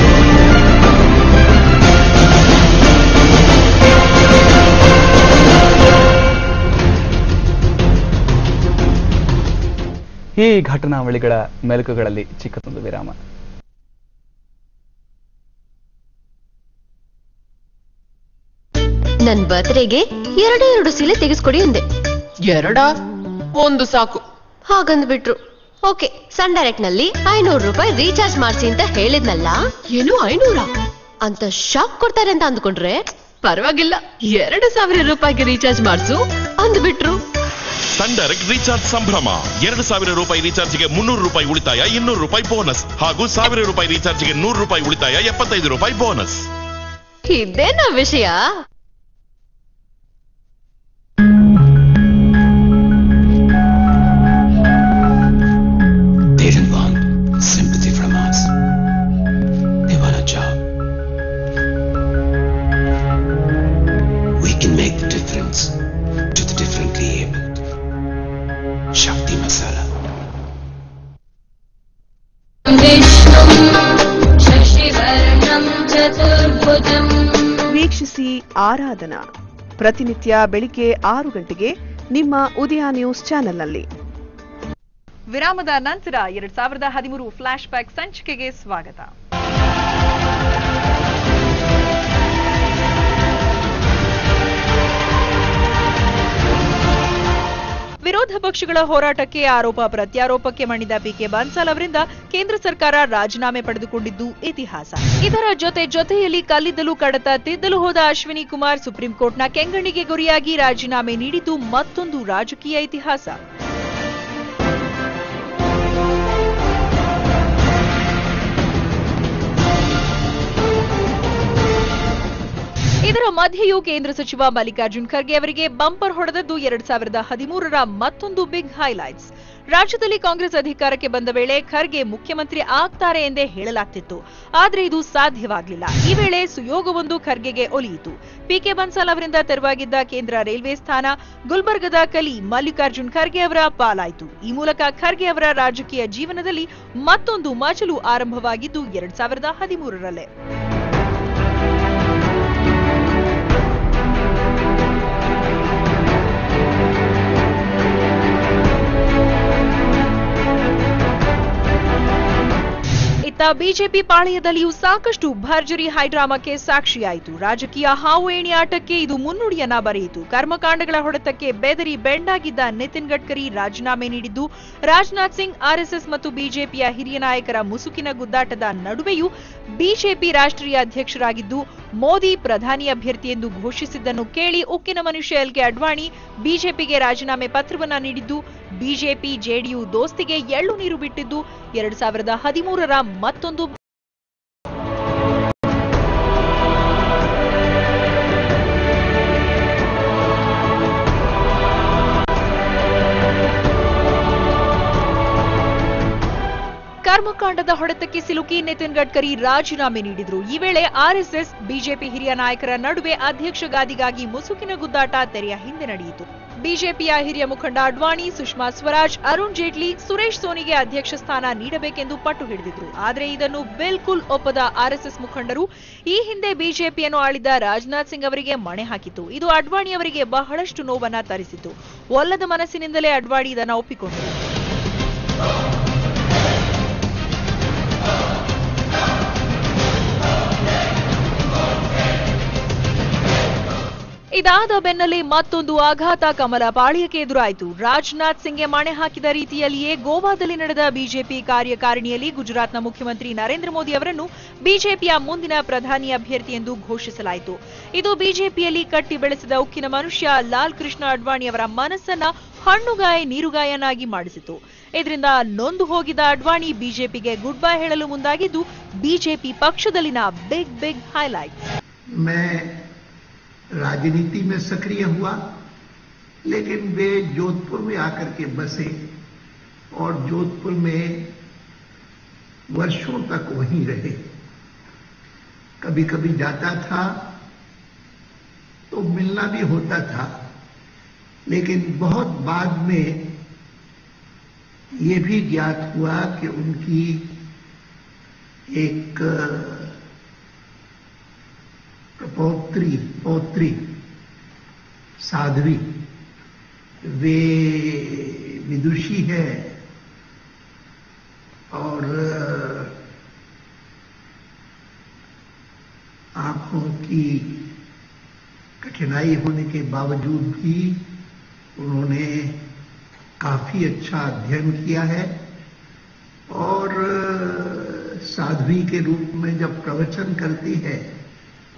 ಈ ಘಟನಾವಳಿಗಳ ಮೆಲುಕುಗಳಲ್ಲಿ ಚಿಕ್ಕದೊಂದು ವಿರಾಮ ನನ್ ಬರ್ತ್ಡೇಗೆ ಎರಡೇ ಎರಡು ಸೀಲೆ ತೆಗೆಸ್ಕೊಡಿ ಅಂದೆ ಎರಡ ಒಂದು ಸಾಕು ಹಾಗಂದ್ಬಿಟ್ರು ಓಕೆ ಸನ್ ಡೈರೆಕ್ಟ್ ನಲ್ಲಿ ಐನೂರು ರೂಪಾಯಿ ರೀಚಾರ್ಜ್ ಮಾಡ್ಸಿ ಅಂತ ಹೇಳಿದ್ನಲ್ಲ ಏನು ಐನೂರ ಅಂತ ಶಾಕ್ ಕೊಡ್ತಾರೆ ಅಂತ ಅಂದ್ಕೊಂಡ್ರೆ ಪರವಾಗಿಲ್ಲ ಎರಡು ಸಾವಿರ ರೂಪಾಯಿಗೆ ರೀಚಾರ್ಜ್ ಮಾಡ್ಸು ಅಂದ್ಬಿಟ್ರು ಸನ್ ಡೈರೆಕ್ಟ್ ರೀಚಾರ್ಜ್ ಸಂಭ್ರಮ ಎರಡು ಸಾವಿರ ರೂಪಾಯಿ ರೀಚಾರ್ಜ್ಗೆ ಮುನ್ನೂರು ರೂಪಾಯಿ ಉಳಿತಾಯ ಇನ್ನೂರು ರೂಪಾಯಿ ಬೋನಸ್ ಹಾಗೂ ಸಾವಿರ ರೂಪಾಯಿ ರೀಚಾರ್ಜ್ಗೆ ನೂರು ರೂಪಾಯಿ ಉಳಿತಾಯ ಎಪ್ಪತ್ತೈದು ರೂಪಾಯಿ ಬೋನಸ್ ಇದೇನಾ ವಿಷಯ They didn't want sympathy from us. They want a job. We can make the difference to the differently abled. Shakti Masala. ವೀಕ್ಷಿಸಿ ಆರಾಧನಾ ಪ್ರತಿನಿತ್ಯ ಬೆಳಿಗ್ಗೆ ಆರು ಗಂಟೆಗೆ ನಿಮ್ಮ ಉದಯ ನ್ಯೂಸ್ ಚಾನೆಲ್ನಲ್ಲಿ ವಿರಾಮದ ನಂತರ ಎರಡ್ ಸಾವಿರದ ಹದಿಮೂರು ಫ್ಲಾಶ್ ಬ್ಯಾಕ್ ಸಂಚಿಕೆಗೆ ಸ್ವಾಗತ ವಿರೋಧ ಪಕ್ಷಗಳ ಹೋರಾಟಕ್ಕೆ ಆರೋಪ ಪ್ರತ್ಯಾರೋಪಕ್ಕೆ ಮಣಿದ ಪಿಕೆ ಬಾನ್ಸಾಲ್ ಅವರಿಂದ ಕೇಂದ್ರ ಸರ್ಕಾರ ರಾಜೀನಾಮೆ ಪಡೆದುಕೊಂಡಿದ್ದು ಇತಿಹಾಸ ಇದರ ಜೊತೆ ಜೊತೆಯಲ್ಲಿ ಕಲ್ಲಿದ್ದಲು ಕಡತ ತಿದ್ದಲು ಹೋದ ಅಶ್ವಿನಿ ಕುಮಾರ್ ಸುಪ್ರೀಂ ಕೋರ್ಟ್ನ ಕೆಂಗಣ್ಣಿಗೆ ಗುರಿಯಾಗಿ ರಾಜೀನಾಮೆ ನೀಡಿದ್ದು ಮತ್ತೊಂದು ರಾಜಕೀಯ ಇತಿಹಾಸ ಇದರ ಮಧ್ಯೆಯೂ ಕೇಂದ್ರ ಸಚಿವ ಮಲ್ಲಿಕಾರ್ಜುನ್ ಖರ್ಗೆ ಅವರಿಗೆ ಬಂಪರ್ ಹೊಡೆದದ್ದು ಎರಡ್ ಸಾವಿರದ ಹದಿಮೂರರ ಮತ್ತೊಂದು ಬಿಗ್ ಹೈಲೈಟ್ಸ್ ರಾಜ್ಯದಲ್ಲಿ ಕಾಂಗ್ರೆಸ್ ಅಧಿಕಾರಕ್ಕೆ ಬಂದ ವೇಳೆ ಖರ್ಗೆ ಮುಖ್ಯಮಂತ್ರಿ ಆಗ್ತಾರೆ ಎಂದೇ ಹೇಳಲಾಗ್ತಿತ್ತು ಆದ್ರೆ ಇದು ಸಾಧ್ಯವಾಗಲಿಲ್ಲ ಈ ವೇಳೆ ಸುಯೋಗವೊಂದು ಖರ್ಗೆಗೆ ಒಲಿಯಿತು ಪಿಕೆ ಬನ್ಸಾಲ್ ಅವರಿಂದ ತೆರವಾಗಿದ್ದ ಕೇಂದ್ರ ರೈಲ್ವೆ ಸ್ಥಾನ ಗುಲ್ಬರ್ಗದ ಕಲಿ ಮಲ್ಲಿಕಾರ್ಜುನ್ ಖರ್ಗೆ ಅವರ ಪಾಲಾಯಿತು ಈ ಮೂಲಕ ಖರ್ಗೆ ಅವರ ರಾಜಕೀಯ ಜೀವನದಲ್ಲಿ ಮತ್ತೊಂದು ಮಜಲು ಆರಂಭವಾಗಿದ್ದು ಎರಡ್ ಸಾವಿರದ ಹದಿಮೂರರಲ್ಲೇ ಇತ್ತ ಬಿಜೆಪಿ ಪಾಳೆಯದಲ್ಲಿಯೂ ಸಾಕಷ್ಟು ಭರ್ಜರಿ ಹೈಡ್ರಾಮಾಕ್ಕೆ ಸಾಕ್ಷಿಯಾಯಿತು ರಾಜಕೀಯ ಹಾವು ಏಣಿ ಆಟಕ್ಕೆ ಇದು ಮುನ್ನುಡಿಯನ್ನ ಬರೆಯಿತು ಕರ್ಮಕಾಂಡಗಳ ಹೊಡೆತಕ್ಕೆ ಬೆದರಿ ಬೆಂಡಾಗಿದ್ದ ನಿತಿನ್ ಗಡ್ಕರಿ ರಾಜೀನಾಮೆ ನೀಡಿದ್ದು ರಾಜನಾಥ್ ಸಿಂಗ್ ಆರ್ಎಸ್ಎಸ್ ಮತ್ತು ಬಿಜೆಪಿಯ ಹಿರಿಯ ನಾಯಕರ ಮುಸುಕಿನ ಗುದ್ದಾಟದ ನಡುವೆಯೂ ಬಿಜೆಪಿ ರಾಷ್ಟ್ರೀಯ ಅಧ್ಯಕ್ಷರಾಗಿದ್ದು ಮೋದಿ ಪ್ರಧಾನಿ ಅಭ್ಯರ್ಥಿ ಎಂದು ಘೋಷಿಸಿದ್ದನ್ನು ಕೇಳಿ ಉಕ್ಕಿನ ಮನುಷ್ಯ ಎಲ್ಕೆ ಅಡ್ವಾಣಿ ಬಿಜೆಪಿಗೆ ರಾಜೀನಾಮೆ ಪತ್ರವನ್ನ ನೀಡಿದ್ದು ಬಿಜೆಪಿ ಜೆಡಿಯು ದೋಸ್ತಿಗೆ ಎಳ್ಳು ನೀರು ಬಿಟ್ಟಿದ್ದು ಎರಡ್ ಸಾವಿರದ ಹದಿಮೂರರ ಮತ್ತೊಂದು ಕರ್ಮಕಾಂಡದ ಹೊಡೆತಕ್ಕೆ ಸಿಲುಕಿ ನಿತಿನ್ ಗಡ್ಕರಿ ರಾಜೀನಾಮೆ ನೀಡಿದ್ರು ಈ ವೇಳೆ ಆರ್ಎಸ್ಎಸ್ ಬಿಜೆಪಿ ಹಿರಿಯ ನಾಯಕರ ನಡುವೆ ಅಧ್ಯಕ್ಷ ಗಾದಿಗಾಗಿ ಮುಸುಕಿನ ಗುದ್ದಾಟ ತೆರೆಯ ಹಿಂದೆ ನಡೆಯಿತು ಬಿಜೆಪಿಯ ಹಿರಿಯ ಮುಖಂಡ ಅಡ್ವಾಣಿ ಸುಷ್ಮಾ ಸ್ವರಾಜ್ ಅರುಣ್ ಜೇಟ್ಲಿ ಸುರೇಶ್ ಸೋನಿಗೆ ಅಧ್ಯಕ್ಷ ಸ್ಥಾನ ನೀಡಬೇಕೆಂದು ಪಟ್ಟು ಹಿಡಿದಿದ್ರು ಆದರೆ ಇದನ್ನು ಬಿಲ್ಕುಲ್ ಒಪ್ಪದ ಆರ್ಎಸ್ಎಸ್ ಮುಖಂಡರು ಈ ಹಿಂದೆ ಬಿಜೆಪಿಯನ್ನು ಆಳಿದ ರಾಜನಾಥ್ ಸಿಂಗ್ ಅವರಿಗೆ ಮಣೆ ಹಾಕಿತು ಇದು ಅಡ್ವಾಣಿ ಅವರಿಗೆ ಬಹಳಷ್ಟು ನೋವನ್ನ ತರಿಸಿತು ಒಲ್ಲದ ಮನಸ್ಸಿನಿಂದಲೇ ಅಡ್ವಾಣಿ ಇದನ್ನ ಒಪ್ಪಿಕೊಂಡರು ಇದಾದ ಬೆನ್ನಲ್ಲೇ ಮತ್ತೊಂದು ಆಘಾತ ಕಮಲ ಪಾಳ್ಯಕ್ಕೆ ಎದುರಾಯಿತು ರಾಜನಾಥ್ ಸಿಂಗ್ಗೆ ಮಣೆ ಹಾಕಿದ ರೀತಿಯಲ್ಲಿಯೇ ಗೋವಾದಲ್ಲಿ ನಡೆದ ಬಿಜೆಪಿ ಕಾರ್ಯಕಾರಿಣಿಯಲ್ಲಿ ಗುಜರಾತ್ನ ಮುಖ್ಯಮಂತ್ರಿ ನರೇಂದ್ರ ಮೋದಿ ಅವರನ್ನು ಬಿಜೆಪಿಯ ಮುಂದಿನ ಪ್ರಧಾನಿ ಅಭ್ಯರ್ಥಿ ಎಂದು ಘೋಷಿಸಲಾಯಿತು ಇದು ಬಿಜೆಪಿಯಲ್ಲಿ ಕಟ್ಟಿ ಬೆಳೆಸಿದ ಉಕ್ಕಿನ ಮನುಷ್ಯ ಲಾಲ್ ಕೃಷ್ಣ ಅಡ್ವಾಣಿ ಅವರ ಮನಸ್ಸನ್ನ ಹಣ್ಣುಗಾಯ ನೀರುಗಾಯನಾಗಿ ಮಾಡಿಸಿತು ಇದರಿಂದ ನೊಂದು ಹೋಗಿದ್ದ ಅಡ್ವಾಣಿ ಬಿಜೆಪಿಗೆ ಗುಡ್ ಬೈ ಹೇಳಲು ಮುಂದಾಗಿದ್ದು ಬಿಜೆಪಿ ಪಕ್ಷದಲ್ಲಿನ ಬಿಗ್ ಬಿಗ್ ಹೈಲೈಟ್ಸ್ मैं राजनीति में सक्रिय हुआ लेकिन वे जोधपुर में आकर के बसे और जोधपुर में वर्षों तक वहीं रहे कभी कभी जाता था तो मिलना भी होता था लेकिन बहुत बाद में ये भी ज्ञात हुआ कि उनकी एक पौत्री पौत्री साध्वी वे विदुषी है और आंखों की कठिनाई होने के बावजूद भी उन्होंने काफी अच्छा अध्ययन किया है और साध्वी के रूप में जब प्रवचन करती है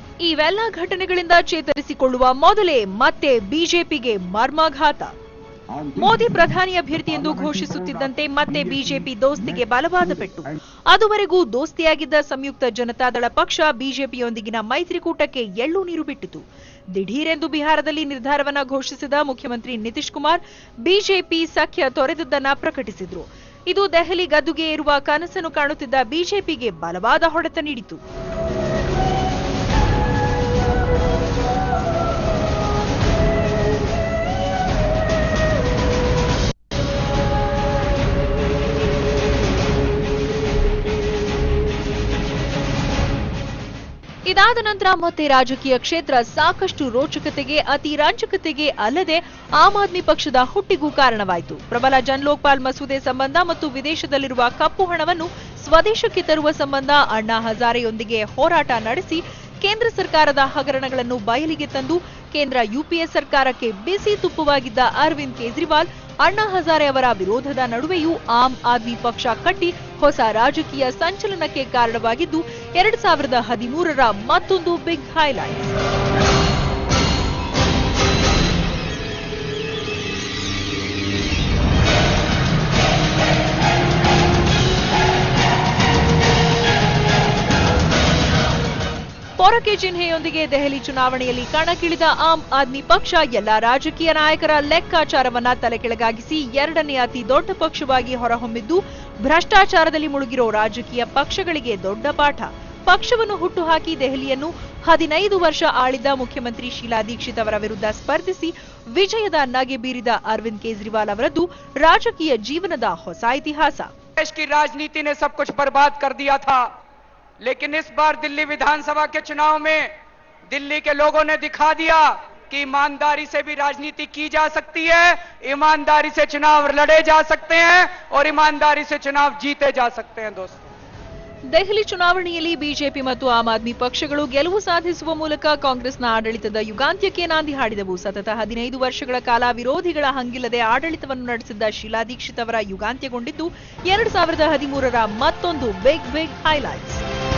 ಇವೆಲ್ಲ ಘಟನೆಗಳಿಂದ ಚೇತರಿಸಿಕೊಳ್ಳುವ ಮೊದಲೇ ಮತ್ತೆ ಬಿಜೆಪಿಗೆ ಮರ್ಮಾಘಾತ ಮೋದಿ ಪ್ರಧಾನಿ ಅಭ್ಯರ್ಥಿ ಎಂದು ಘೋಷಿಸುತ್ತಿದ್ದಂತೆ ಮತ್ತೆ ಬಿಜೆಪಿ ದೋಸ್ತಿಗೆ ಬಲವಾದ ಪೆಟ್ಟು ಅದುವರೆಗೂ ದೋಸ್ತಿಯಾಗಿದ್ದ ಸಂಯುಕ್ತ ಜನತಾದಳ ಪಕ್ಷ ಬಿಜೆಪಿಯೊಂದಿಗಿನ ಮೈತ್ರಿಕೂಟಕ್ಕೆ ಎಳ್ಳು ನೀರು ಬಿಟ್ಟಿತು ದಿಢೀರೆಂದು ಬಿಹಾರದಲ್ಲಿ ನಿರ್ಧಾರವನ್ನ ಘೋಷಿಸಿದ ಮುಖ್ಯಮಂತ್ರಿ ನಿತೀಶ್ ಕುಮಾರ್ ಬಿಜೆಪಿ ಸಖ್ಯ ತೊರೆದದ್ದನ್ನ ಪ್ರಕಟಿಸಿದ್ರು ಇದು ದೆಹಲಿ ಗದ್ದುಗೆ ಏರುವ ಕನಸನ್ನು ಕಾಣುತ್ತಿದ್ದ ಬಿಜೆಪಿಗೆ ಬಲವಾದ ಹೊಡೆತ ನೀಡಿತು ಇದಾದ ನಂತರ ಮತ್ತೆ ರಾಜಕೀಯ ಕ್ಷೇತ್ರ ಸಾಕಷ್ಟು ರೋಚಕತೆಗೆ ಅತಿ ರಂಜಕತೆಗೆ ಅಲ್ಲದೆ ಆಮ್ ಆದ್ಮಿ ಪಕ್ಷದ ಹುಟ್ಟಿಗೂ ಕಾರಣವಾಯಿತು ಪ್ರಬಲ ಜನ್ ಲೋಕ್ಪಾಲ್ ಮಸೂದೆ ಸಂಬಂಧ ಮತ್ತು ವಿದೇಶದಲ್ಲಿರುವ ಕಪ್ಪು ಹಣವನ್ನು ಸ್ವದೇಶಕ್ಕೆ ತರುವ ಸಂಬಂಧ ಅಣ್ಣಾ ಹಜಾರೆಯೊಂದಿಗೆ ಹೋರಾಟ ನಡೆಸಿ ಕೇಂದ್ರ ಸರ್ಕಾರದ ಹಗರಣಗಳನ್ನು ಬಯಲಿಗೆ ತಂದು ಕೇಂದ್ರ ಯುಪಿಎ ಸರ್ಕಾರಕ್ಕೆ ಬಿಸಿ ತುಪ್ಪವಾಗಿದ್ದ ಅರವಿಂದ್ ಕೇಜ್ರಿವಾಲ್ ಅಣ್ಣಾ ಹಜಾರೆ ಅವರ ವಿರೋಧದ ನಡುವೆಯೂ ಆಮ್ ಆದ್ಮಿ ಪಕ್ಷ ಕಟ್ಟಿ ಹೊಸ ರಾಜಕೀಯ ಸಂಚಲನಕ್ಕೆ ಕಾರಣವಾಗಿದ್ದು ಎರಡ್ ಸಾವಿರದ ಹದಿಮೂರರ ಮತ್ತೊಂದು ಬಿಗ್ ಹೈಲೈಟ್ ಪೊರಕೆ ಚಿಹ್ನೆಯೊಂದಿಗೆ ದೆಹಲಿ ಚುನಾವಣೆಯಲ್ಲಿ ಕಣಕ್ಕಿಳಿದ ಆಮ್ ಆದ್ಮಿ ಪಕ್ಷ ಎಲ್ಲಾ ರಾಜಕೀಯ ನಾಯಕರ ಲೆಕ್ಕಾಚಾರವನ್ನ ತಲೆಕೆಳಗಾಗಿಸಿ ಎರಡನೇ ಅತಿ ದೊಡ್ಡ ಪಕ್ಷವಾಗಿ ಹೊರಹೊಮ್ಮಿದ್ದು ಭ್ರಷ್ಟಾಚಾರದಲ್ಲಿ ಮುಳುಗಿರೋ ರಾಜಕೀಯ ಪಕ್ಷಗಳಿಗೆ ದೊಡ್ಡ ಪಾಠ ಪಕ್ಷವನ್ನು ಹುಟ್ಟುಹಾಕಿ ದೆಹಲಿಯನ್ನು ಹದಿನೈದು ವರ್ಷ ಆಳಿದ ಮುಖ್ಯಮಂತ್ರಿ ಶೀಲಾ ದೀಕ್ಷಿತ್ ಅವರ ವಿರುದ್ಧ ಸ್ಪರ್ಧಿಸಿ ವಿಜಯದ ನಗೆ ಬೀರಿದ ಅರವಿಂದ್ ಕೇಜ್ರಿವಾಲ್ ಅವರದ್ದು ರಾಜಕೀಯ ಜೀವನದ ಹೊಸ ಇತಿಹಾಸ देश की राजनीति ने सब कुछ बर्बाद कर दिया था लेकिन इस बार दिल्ली विधानसभा के चुनाव में दिल्ली के लोगों ने दिखा दिया कि ईमानदारी से भी राजनीति की जा सकती है ईमानदारी से चुनाव लड़े जा सकते हैं और ईमानदारी से चुनाव जीते जा सकते हैं दोस्तों ದೆಹಲಿ ಚುನಾವಣೆಯಲ್ಲಿ ಬಿಜೆಪಿ ಮತ್ತು ಆಮ್ ಆದ್ಮಿ ಪಕ್ಷಗಳು ಗೆಲುವು ಸಾಧಿಸುವ ಮೂಲಕ ಕಾಂಗ್ರೆಸ್ನ ಆಡಳಿತದ ಯುಗಾಂತ್ಯಕ್ಕೆ ನಾಂದಿ ಹಾಡಿದವು ಸತತ ಹದಿನೈದು ವರ್ಷಗಳ ಕಾಲ ವಿರೋಧಿಗಳ ಹಂಗಿಲ್ಲದೆ ಆಡಳಿತವನ್ನು ನಡೆಸಿದ್ದ ಶೀಲಾ ದೀಕ್ಷಿತ್ ಅವರ ಯುಗಾಂತ್ಯಗೊಂಡಿದ್ದು ಎರಡು ಸಾವಿರದ ಹದಿಮೂರರ ಮತ್ತೊಂದು ಬಿಗ್ ಬಿಗ್ ಹೈಲೈಟ್ಸ್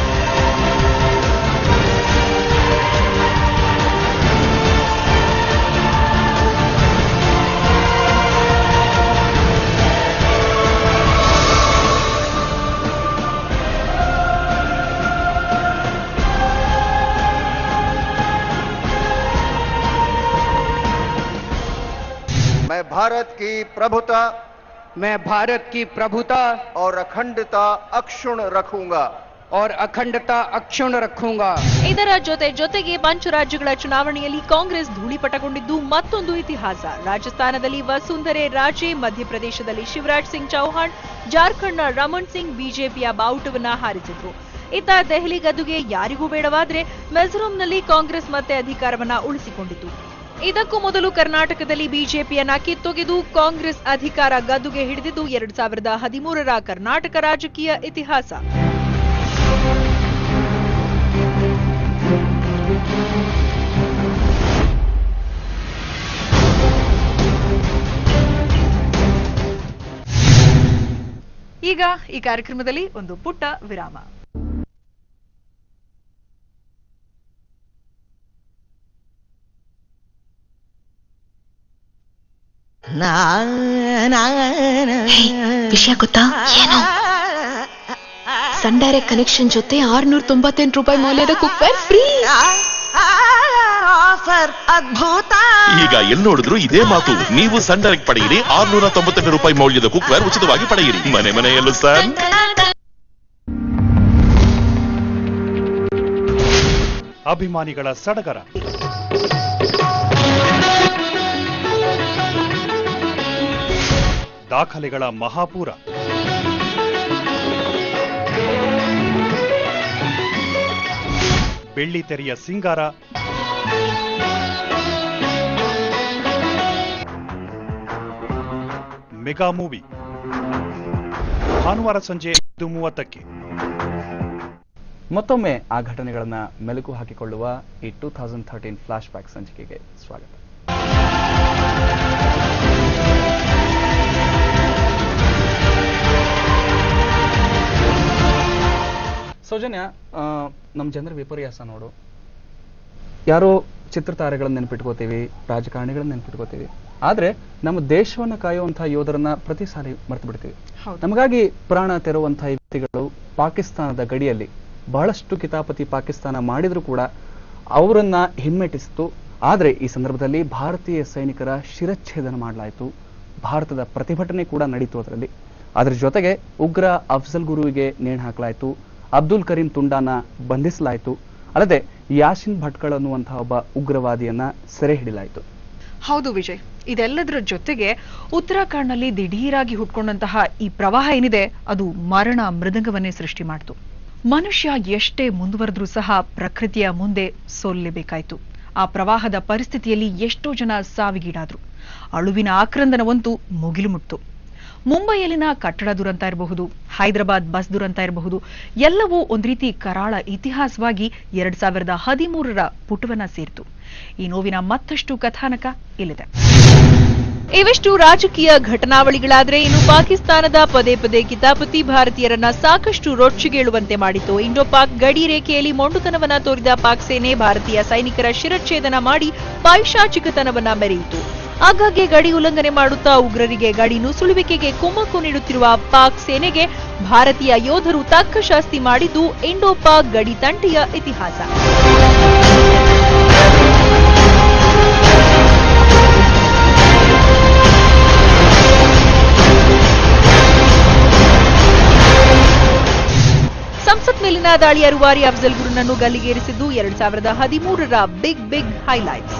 मैं भारत की प्रभुता मैं भारत की प्रभुता और अखंडता अक्षुण रखूंगा और अखंडता अक्षुण रखूंगा ಇದರ ಜೊತೆ ಜೊತೆಗೆ ಪಂಚರಾಜ್ಯಗಳ ಚುನಾವಣೆಯಲ್ಲಿ ಕಾಂಗ್ರೆಸ್ ಧೂಳಿಪಟಗೊಂಡಿದ್ದು ಮತ್ತೊಂದು ಇತಿಹಾಸ ರಾಜಸ್ಥಾನದಲ್ಲಿ ವಸುಂಧರೆ ರಾಜೆ ಮಧ್ಯಪ್ರದೇಶದಲ್ಲಿ ಶಿವರಾಜ್ ಸಿಂಗ್ ಚೌಹಾಣ್ ಜಾರ್ಖಂಡ್ನ ರಮಣ್ ಸಿಂಗ್ ಬಿಜೆಪಿಯ ಬಾವುಟವನ್ನ ಹಾರಿಸಿದ್ರು ಇತ್ತ ದೆಹಲಿ ಗದ್ದುಗೆ ಯಾರಿಗೂ ಬೇಡವಾದ್ರೆ ಮಿಜೋರಂನಲ್ಲಿ ಕಾಂಗ್ರೆಸ್ ಮತ್ತೆ ಅಧಿಕಾರವನ್ನ ಉಳಿಸಿಕೊಂಡಿತು ಇದಕ್ಕೂ ಮೊದಲು ಕರ್ನಾಟಕದಲ್ಲಿ ಬಿಜೆಪಿಯನ್ನ ಕಿತ್ತೊಗೆದು ಕಾಂಗ್ರೆಸ್ ಅಧಿಕಾರ ಗದ್ದುಗೆ ಹಿಡಿದಿದ್ದು ಎರಡ್ ಸಾವಿರದ ಹದಿಮೂರರ ಕರ್ನಾಟಕ ರಾಜಕೀಯ ಇತಿಹಾಸ ಈಗ ಈ ಕಾರ್ಯಕ್ರಮದಲ್ಲಿ ಒಂದು ಪುಟ್ಟ ವಿರಾಮ ವಿಷಯ ಗೊತ್ತಾ ಏನು ಸನ್ ಡೈರೆಕ್ಟ್ ಕನೆಕ್ಷನ್ ಜೊತೆ ಆರ್ನೂರ ತೊಂಬತ್ತೆಂಟು ರೂಪಾಯಿ ಮೌಲ್ಯದ ಕುಕ್ಕರ್ ಫ್ರೀ ಆಫರ್ ಅದ್ಭುತ ಈಗ ಎಲ್ಲಿ ನೋಡಿದ್ರು ಇದೇ ಮಾತು ನೀವು ಸನ್ ಡೈರೆಕ್ಟ್ ಪಡೆಯಿರಿ ಆರ್ನೂರ ತೊಂಬತ್ತೆಂಟು ರೂಪಾಯಿ ಮೌಲ್ಯದ ಕುಕ್ವೇರ್ ಉಚಿತವಾಗಿ ಪಡೆಯಿರಿ ಮನೆ ಮನೆಯಲ್ಲೂ ಸರ್ ಅಭಿಮಾನಿಗಳ ಸಡಗರ ದಾಖಲೆಗಳ ಮಹಾಪೂರ ಬೆಳ್ಳಿ ತೆರೆಯ ಸಿಂಗಾರ ಮೆಗಾ ಮೂವಿ ಭಾನುವಾರ ಸಂಜೆ ಐದು ಮೂವತ್ತಕ್ಕೆ ಮತ್ತೊಮ್ಮೆ ಆ ಘಟನೆಗಳನ್ನ ಮೆಲುಕು ಹಾಕಿಕೊಳ್ಳುವ ಈ two thousand thirteen flashback ಸಂಚಿಕೆಗೆ ಸ್ವಾಗತ ಸೌಜನ್ಯ ಆ, ನಮ್ಮ ಜನರ ವಿಪರ್ಯಾಸ ನೋಡು ಯಾರೋ ಚಿತ್ರತಾರೆಗಳನ್ನ ನೆನ್ಪಿಟ್ಕೋತೀವಿ ರಾಜಕಾರಣಿಗಳನ್ನ ನೆನ್ಪಿಟ್ಕೋತೀವಿ ಆದ್ರೆ ನಮ್ಮ ದೇಶವನ್ನ ಕಾಯುವಂತಹ ಯೋಧರನ್ನ ಪ್ರತಿ ಸಾರಿ ಮರ್ತು ಬಿಡ್ತೀವಿ ಹೌದು. ನಮಗಾಗಿ ಪ್ರಾಣ ತೆರುವಂತಹ ಈ ವ್ಯಕ್ತಿಗಳು ಪಾಕಿಸ್ತಾನದ ಗಡಿಯಲ್ಲಿ ಬಹಳಷ್ಟು ಕಿತಾಪತಿ ಪಾಕಿಸ್ತಾನ ಮಾಡಿದ್ರು ಕೂಡ ಅವರನ್ನ ಹಿಮ್ಮೆಟ್ಟಿಸಿತು ಆದ್ರೆ ಈ ಸಂದರ್ಭದಲ್ಲಿ ಭಾರತೀಯ ಸೈನಿಕರ ಶಿರಚ್ಛೇದನ ಮಾಡಲಾಯಿತು ಭಾರತದ ಪ್ರತಿಭಟನೆ ಕೂಡ ನಡೀತು ಅದರಲ್ಲಿ ಅದರ ಜೊತೆಗೆ ಉಗ್ರ ಅಫ್ಜಲ್ ಗುರುವಿಗೆ ನೇಣು ಹಾಕಲಾಯಿತು ಅಬ್ದುಲ್ ಕರೀಂ ತುಂಡಾನ ಬಂಧಿಸಲಾಯಿತು ಅಲ್ಲದೆ ಯಾಸಿನ್ ಭಟ್ಕಳ್ ಅನ್ನುವಂತಹ ಒಬ್ಬ ಉಗ್ರವಾದಿಯನ್ನ ಸೆರೆ ಹಿಡಿಲಾಯಿತು ಹೌದು ವಿಜಯ್ ಇದೆಲ್ಲದರ ಜೊತೆಗೆ ಉತ್ತರಾಖಂಡ್ನಲ್ಲಿ ದಿಢೀರಾಗಿ ಹುಟ್ಕೊಂಡಂತಹ ಈ ಪ್ರವಾಹ ಏನಿದೆ ಅದು ಮರಣ ಮೃದಂಗವನ್ನೇ ಸೃಷ್ಟಿ ಮಾಡಿತು ಮನುಷ್ಯ ಎಷ್ಟೇ ಮುಂದುವರೆದ್ರೂ ಸಹ ಪ್ರಕೃತಿಯ ಮುಂದೆ ಸೋಲ್ಲೇಬೇಕಾಯ್ತು ಆ ಪ್ರವಾಹದ ಪರಿಸ್ಥಿತಿಯಲ್ಲಿ ಎಷ್ಟೋ ಜನ ಸಾವಿಗೀಡಾದ್ರು ಅಳುವಿನ ಆಕ್ರಂದನವಂತೂ ಮುಗಿಲು ಮುಟ್ತು ಮುಂಬೈಯಲ್ಲಿನ ಕಟ್ಟಡ ದುರಂತ ಇರಬಹುದು ಹೈದರಾಬಾದ್ ಬಸ್ ದುರಂತ ಇರಬಹುದು ಎಲ್ಲವೂ ಒಂದ್ ರೀತಿ ಕರಾಳ ಇತಿಹಾಸವಾಗಿ ಎರಡ್ ಸಾವಿರದ ಹದಿಮೂರರ ಪುಟವನ್ನ ಸೇರಿತು ಈ ನೋವಿನ ಮತ್ತಷ್ಟು ಕಥಾನಕ ಇಲ್ಲಿದೆ ಇವಿಷ್ಟು ರಾಜಕೀಯ ಘಟನಾವಳಿಗಳಾದ್ರೆ ಇನ್ನು ಪಾಕಿಸ್ತಾನದ ಪದೇ ಪದೇ ಕಿತಾಪತಿ ಭಾರತೀಯರನ್ನ ಸಾಕಷ್ಟು ರೊಚ್ಚಿಗೇಳುವಂತೆ ಮಾಡಿತು ಇಂಡೋ ಪಾಕ್ ಗಡಿ ರೇಖೆಯಲ್ಲಿ ಮೊಂಡುತನವನ್ನ ತೋರಿದ ಪಾಕ್ ಸೇನೆ ಭಾರತೀಯ ಸೈನಿಕರ ಶಿರಚ್ಛೇದನ ಮಾಡಿ ಪೈಶಾಚಿಕತನವನ್ನ ಮೆರೆಯಿತು ಆಗಾಗ್ಗೆ ಗಡಿ ಉಲ್ಲಂಘನೆ ಮಾಡುತ್ತಾ ಉಗ್ರರಿಗೆ ಗಡಿ ನುಸುಳುವಿಕೆಗೆ ಕುಮ್ಮಕ್ಕು ನೀಡುತ್ತಿರುವ ಪಾಕ್ ಸೇನೆಗೆ ಭಾರತೀಯ ಯೋಧರು ತಕ್ಕ ಶಾಸ್ತಿ ಮಾಡಿದ್ದು ಇಂಡೋ ಪಾಕ್ ಗಡಿ ತಂಟೆಯ ಇತಿಹಾಸ ಸಂಸತ್ ಮೇಲಿನ ದಾಳಿಯ ರೂವಾರಿ ಅಫ್ಜಲ್ ಗುರುನನ್ನು ಗಲ್ಲಿಗೇರಿಸಿದ್ದು ಎರಡ್ ಸಾವಿರದ ಹದಿಮೂರರ ಬಿಗ್ ಬಿಗ್ ಹೈಲೈಟ್ಸ್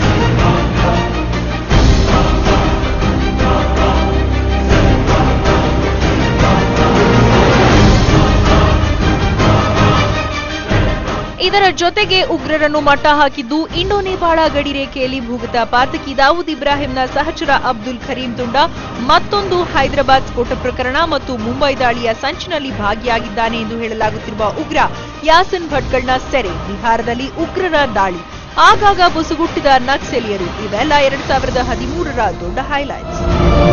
ಇದರ ಜೊತೆಗೆ ಉಗ್ರರನ್ನು ಮಟ್ಟ ಹಾಕಿದ್ದು ಇಂಡೋ ನೇಪಾಳ ಗಡಿ ರೇಖೆಯಲ್ಲಿ ಭೂಗತ ಪಾತಕಿ ದಾವೂದ್ ಇಬ್ರಾಹಿಂನ ಸಹಚರ ಅಬ್ದುಲ್ ಖರೀಂ ತುಂಡ ಮತ್ತೊಂದು ಹೈದರಾಬಾದ್ ಸ್ಫೋಟ ಪ್ರಕರಣ ಮತ್ತು ಮುಂಬೈ ದಾಳಿಯ ಸಂಚಿನಲ್ಲಿ ಭಾಗಿಯಾಗಿದ್ದಾನೆ ಎಂದು ಹೇಳಲಾಗುತ್ತಿರುವ ಉಗ್ರ ಯಾಸಿನ್ ಭಟ್ಕಳ್ನ ಸೆರೆ ಬಿಹಾರದಲ್ಲಿ ಉಗ್ರರ ದಾಳಿ ಆಗಾಗ ಬುಸುಗುಟ್ಟಿದ ನಕ್ಸಲೀಯರು ಇವೆಲ್ಲ ಎರಡ್ ಸಾವಿರದ ಹದಿಮೂರರ ದೊಡ್ಡ ಹೈಲೈಟ್ಸ್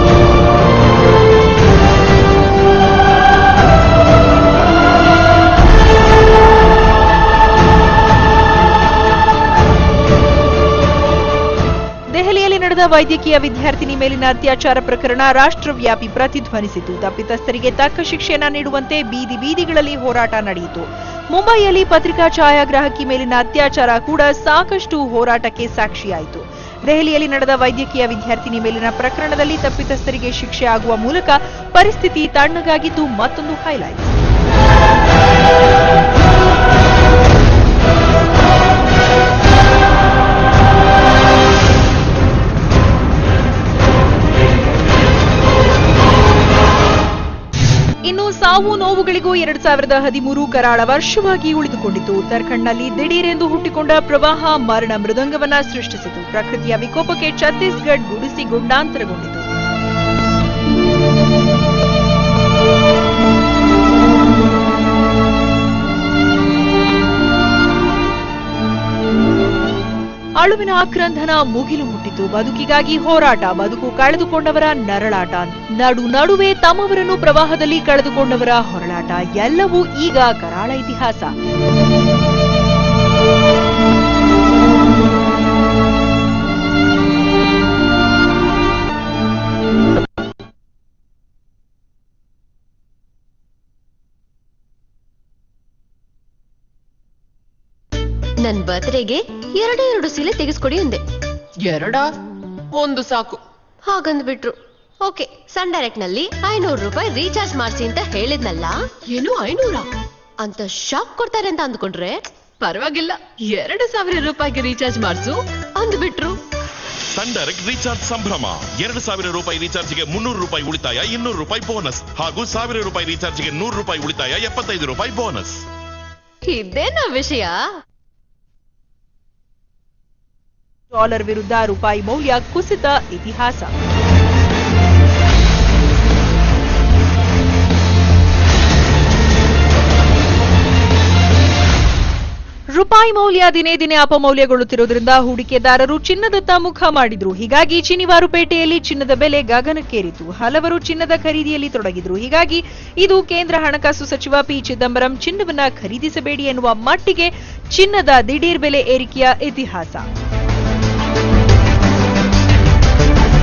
ದೆಹಲಿಯಲ್ಲಿ ನಡೆದ ವೈದ್ಯಕೀಯ ವಿದ್ಯಾರ್ಥಿನಿ ಮೇಲಿನ ಅತ್ಯಾಚಾರ ಪ್ರಕರಣ ರಾಷ್ಟ್ರವ್ಯಾಪಿ ಪ್ರತಿಧ್ವನಿಸಿತು ತಪ್ಪಿತಸ್ಥರಿಗೆ ತಕ್ಕ ಶಿಕ್ಷೆಯನ್ನ ನೀಡುವಂತೆ ಬೀದಿ ಬೀದಿಗಳಲ್ಲಿ ಹೋರಾಟ ನಡೆಯಿತು ಮುಂಬೈಯಲ್ಲಿ ಪತ್ರಿಕಾ ಛಾಯಾಗ್ರಾಹಕಿ ಮೇಲಿನ ಅತ್ಯಾಚಾರ ಕೂಡ ಸಾಕಷ್ಟು ಹೋರಾಟಕ್ಕೆ ಸಾಕ್ಷಿಯಾಯಿತು ದೆಹಲಿಯಲ್ಲಿ ನಡೆದ ವೈದ್ಯಕೀಯ ವಿದ್ಯಾರ್ಥಿನಿ ಮೇಲಿನ ಪ್ರಕರಣದಲ್ಲಿ ತಪ್ಪಿತಸ್ಥರಿಗೆ ಶಿಕ್ಷೆ ಆಗುವ ಮೂಲಕ ಪರಿಸ್ಥಿತಿ ತಣ್ಣಗಾಗಿದ್ದು ಮತ್ತೊಂದು ಹೈಲೈಟ್ ಇನ್ನು ಸಾವು ನೋವುಗಳಿಗೂ ಎರಡ್ ಸಾವಿರದ ಹದಿಮೂರು ಕರಾಳ ವರ್ಷವಾಗಿ ಉಳಿದುಕೊಂಡಿತು ಉತ್ತರಾಖಂಡ್ನಲ್ಲಿ ದಿಢೀರೆಂದು ಹುಟ್ಟಿಕೊಂಡ ಪ್ರವಾಹ ಮರಣ ಮೃದಂಗವನ್ನ ಸೃಷ್ಟಿಸಿತು ಪ್ರಕೃತಿಯ ವಿಕೋಪಕ್ಕೆ ಛತ್ತೀಸ್ಗಢ ಗುಡಿಸಿ ಗುಂಡಾಂತರಗೊಂಡಿತು ಅಳುವಿನ ಆಕ್ರಂದನ ಮುಗಿಲು ಮುಟ್ಟಿತು ಬದುಕಿಗಾಗಿ ಹೋರಾಟ ಬದುಕು ಕಳೆದುಕೊಂಡವರ ನರಳಾಟ ನಡು ನಡುವೆ ತಮ್ಮವರನ್ನು ಪ್ರವಾಹದಲ್ಲಿ ಕಳೆದುಕೊಂಡವರ ಹೊರಳಾಟ ಎಲ್ಲವೂ ಈಗ ಕರಾಳ ಇತಿಹಾಸ ನನ್ ಬರ್ತ್ಡೇಗೆ ಎರಡೇ ಎರಡು ಸೀಲೆ ತೆಗೆಸ್ಕೊಡಿ ಅಂದೆ ಎರಡ ಒಂದು ಸಾಕು ಹಾಗಂದ್ಬಿಟ್ರು ಓಕೆ ಸನ್ ಡೈರೆಕ್ಟ್ ನಲ್ಲಿ ಐನೂರು ರೂಪಾಯಿ ರೀಚಾರ್ಜ್ ಮಾಡ್ಸಿ ಅಂತ ಹೇಳಿದ್ನಲ್ಲ ಏನು ಐನೂರ ಅಂತ ಶಾಕ್ ಕೊಡ್ತಾರೆ ಅಂತ ಅಂದ್ಕೊಂಡ್ರೆ ಪರವಾಗಿಲ್ಲ ಎರಡು ಸಾವಿರ ರೂಪಾಯಿಗೆ ರೀಚಾರ್ಜ್ ಮಾಡ್ಸು ಅಂದ್ಬಿಟ್ರು ಸನ್ ಡೈರೆಕ್ಟ್ ರೀಚಾರ್ಜ್ ಸಂಭ್ರಮ ಎರಡು ಸಾವಿರ ರೂಪಾಯಿ ರೀಚಾರ್ಜ್ಗೆ ಮುನ್ನೂರು ರೂಪಾಯಿ ಉಳಿತಾಯ ಇನ್ನೂರು ರೂಪಾಯಿ ಬೋನಸ್ ಹಾಗೂ ಸಾವಿರ ರೂಪಾಯಿ ರೀಚಾರ್ಜ್ಗೆ ನೂರು ರೂಪಾಯಿ ಉಳಿತಾಯ ಎಪ್ಪತ್ತೈದು ರೂಪಾಯಿ ಬೋನಸ್ ಇದೇನಾ ವಿಷಯ ಡಾಲರ್ ವಿರುದ್ಧ ರೂಪಾಯಿ ಮೌಲ್ಯ ಕುಸಿತ ಇತಿಹಾಸ ರೂಪಾಯಿ ಮೌಲ್ಯ ದಿನೇ ದಿನೇ ಅಪಮೌಲ್ಯಗೊಳ್ಳುತ್ತಿರುವುದರಿಂದ ಹೂಡಿಕೆದಾರರು ಚಿನ್ನದತ್ತ ಮುಖ ಮಾಡಿದ್ರು ಹೀಗಾಗಿ ಚಿನಿವಾರುಪೇಟೆಯಲ್ಲಿ ಚಿನ್ನದ ಬೆಲೆ ಗಗನಕ್ಕೇರಿತು ಹಲವರು ಚಿನ್ನದ ಖರೀದಿಯಲ್ಲಿ ತೊಡಗಿದ್ರು ಹೀಗಾಗಿ ಇದು ಕೇಂದ್ರ ಹಣಕಾಸು ಸಚಿವ ಪಿ ಚಿದಂಬರಂ ಚಿನ್ನವನ್ನ ಖರೀದಿಸಬೇಡಿ ಎನ್ನುವ ಮಟ್ಟಿಗೆ ಚಿನ್ನದ ದಿಢೀರ್ ಬೆಲೆ ಏರಿಕೆಯ ಇತಿಹಾಸ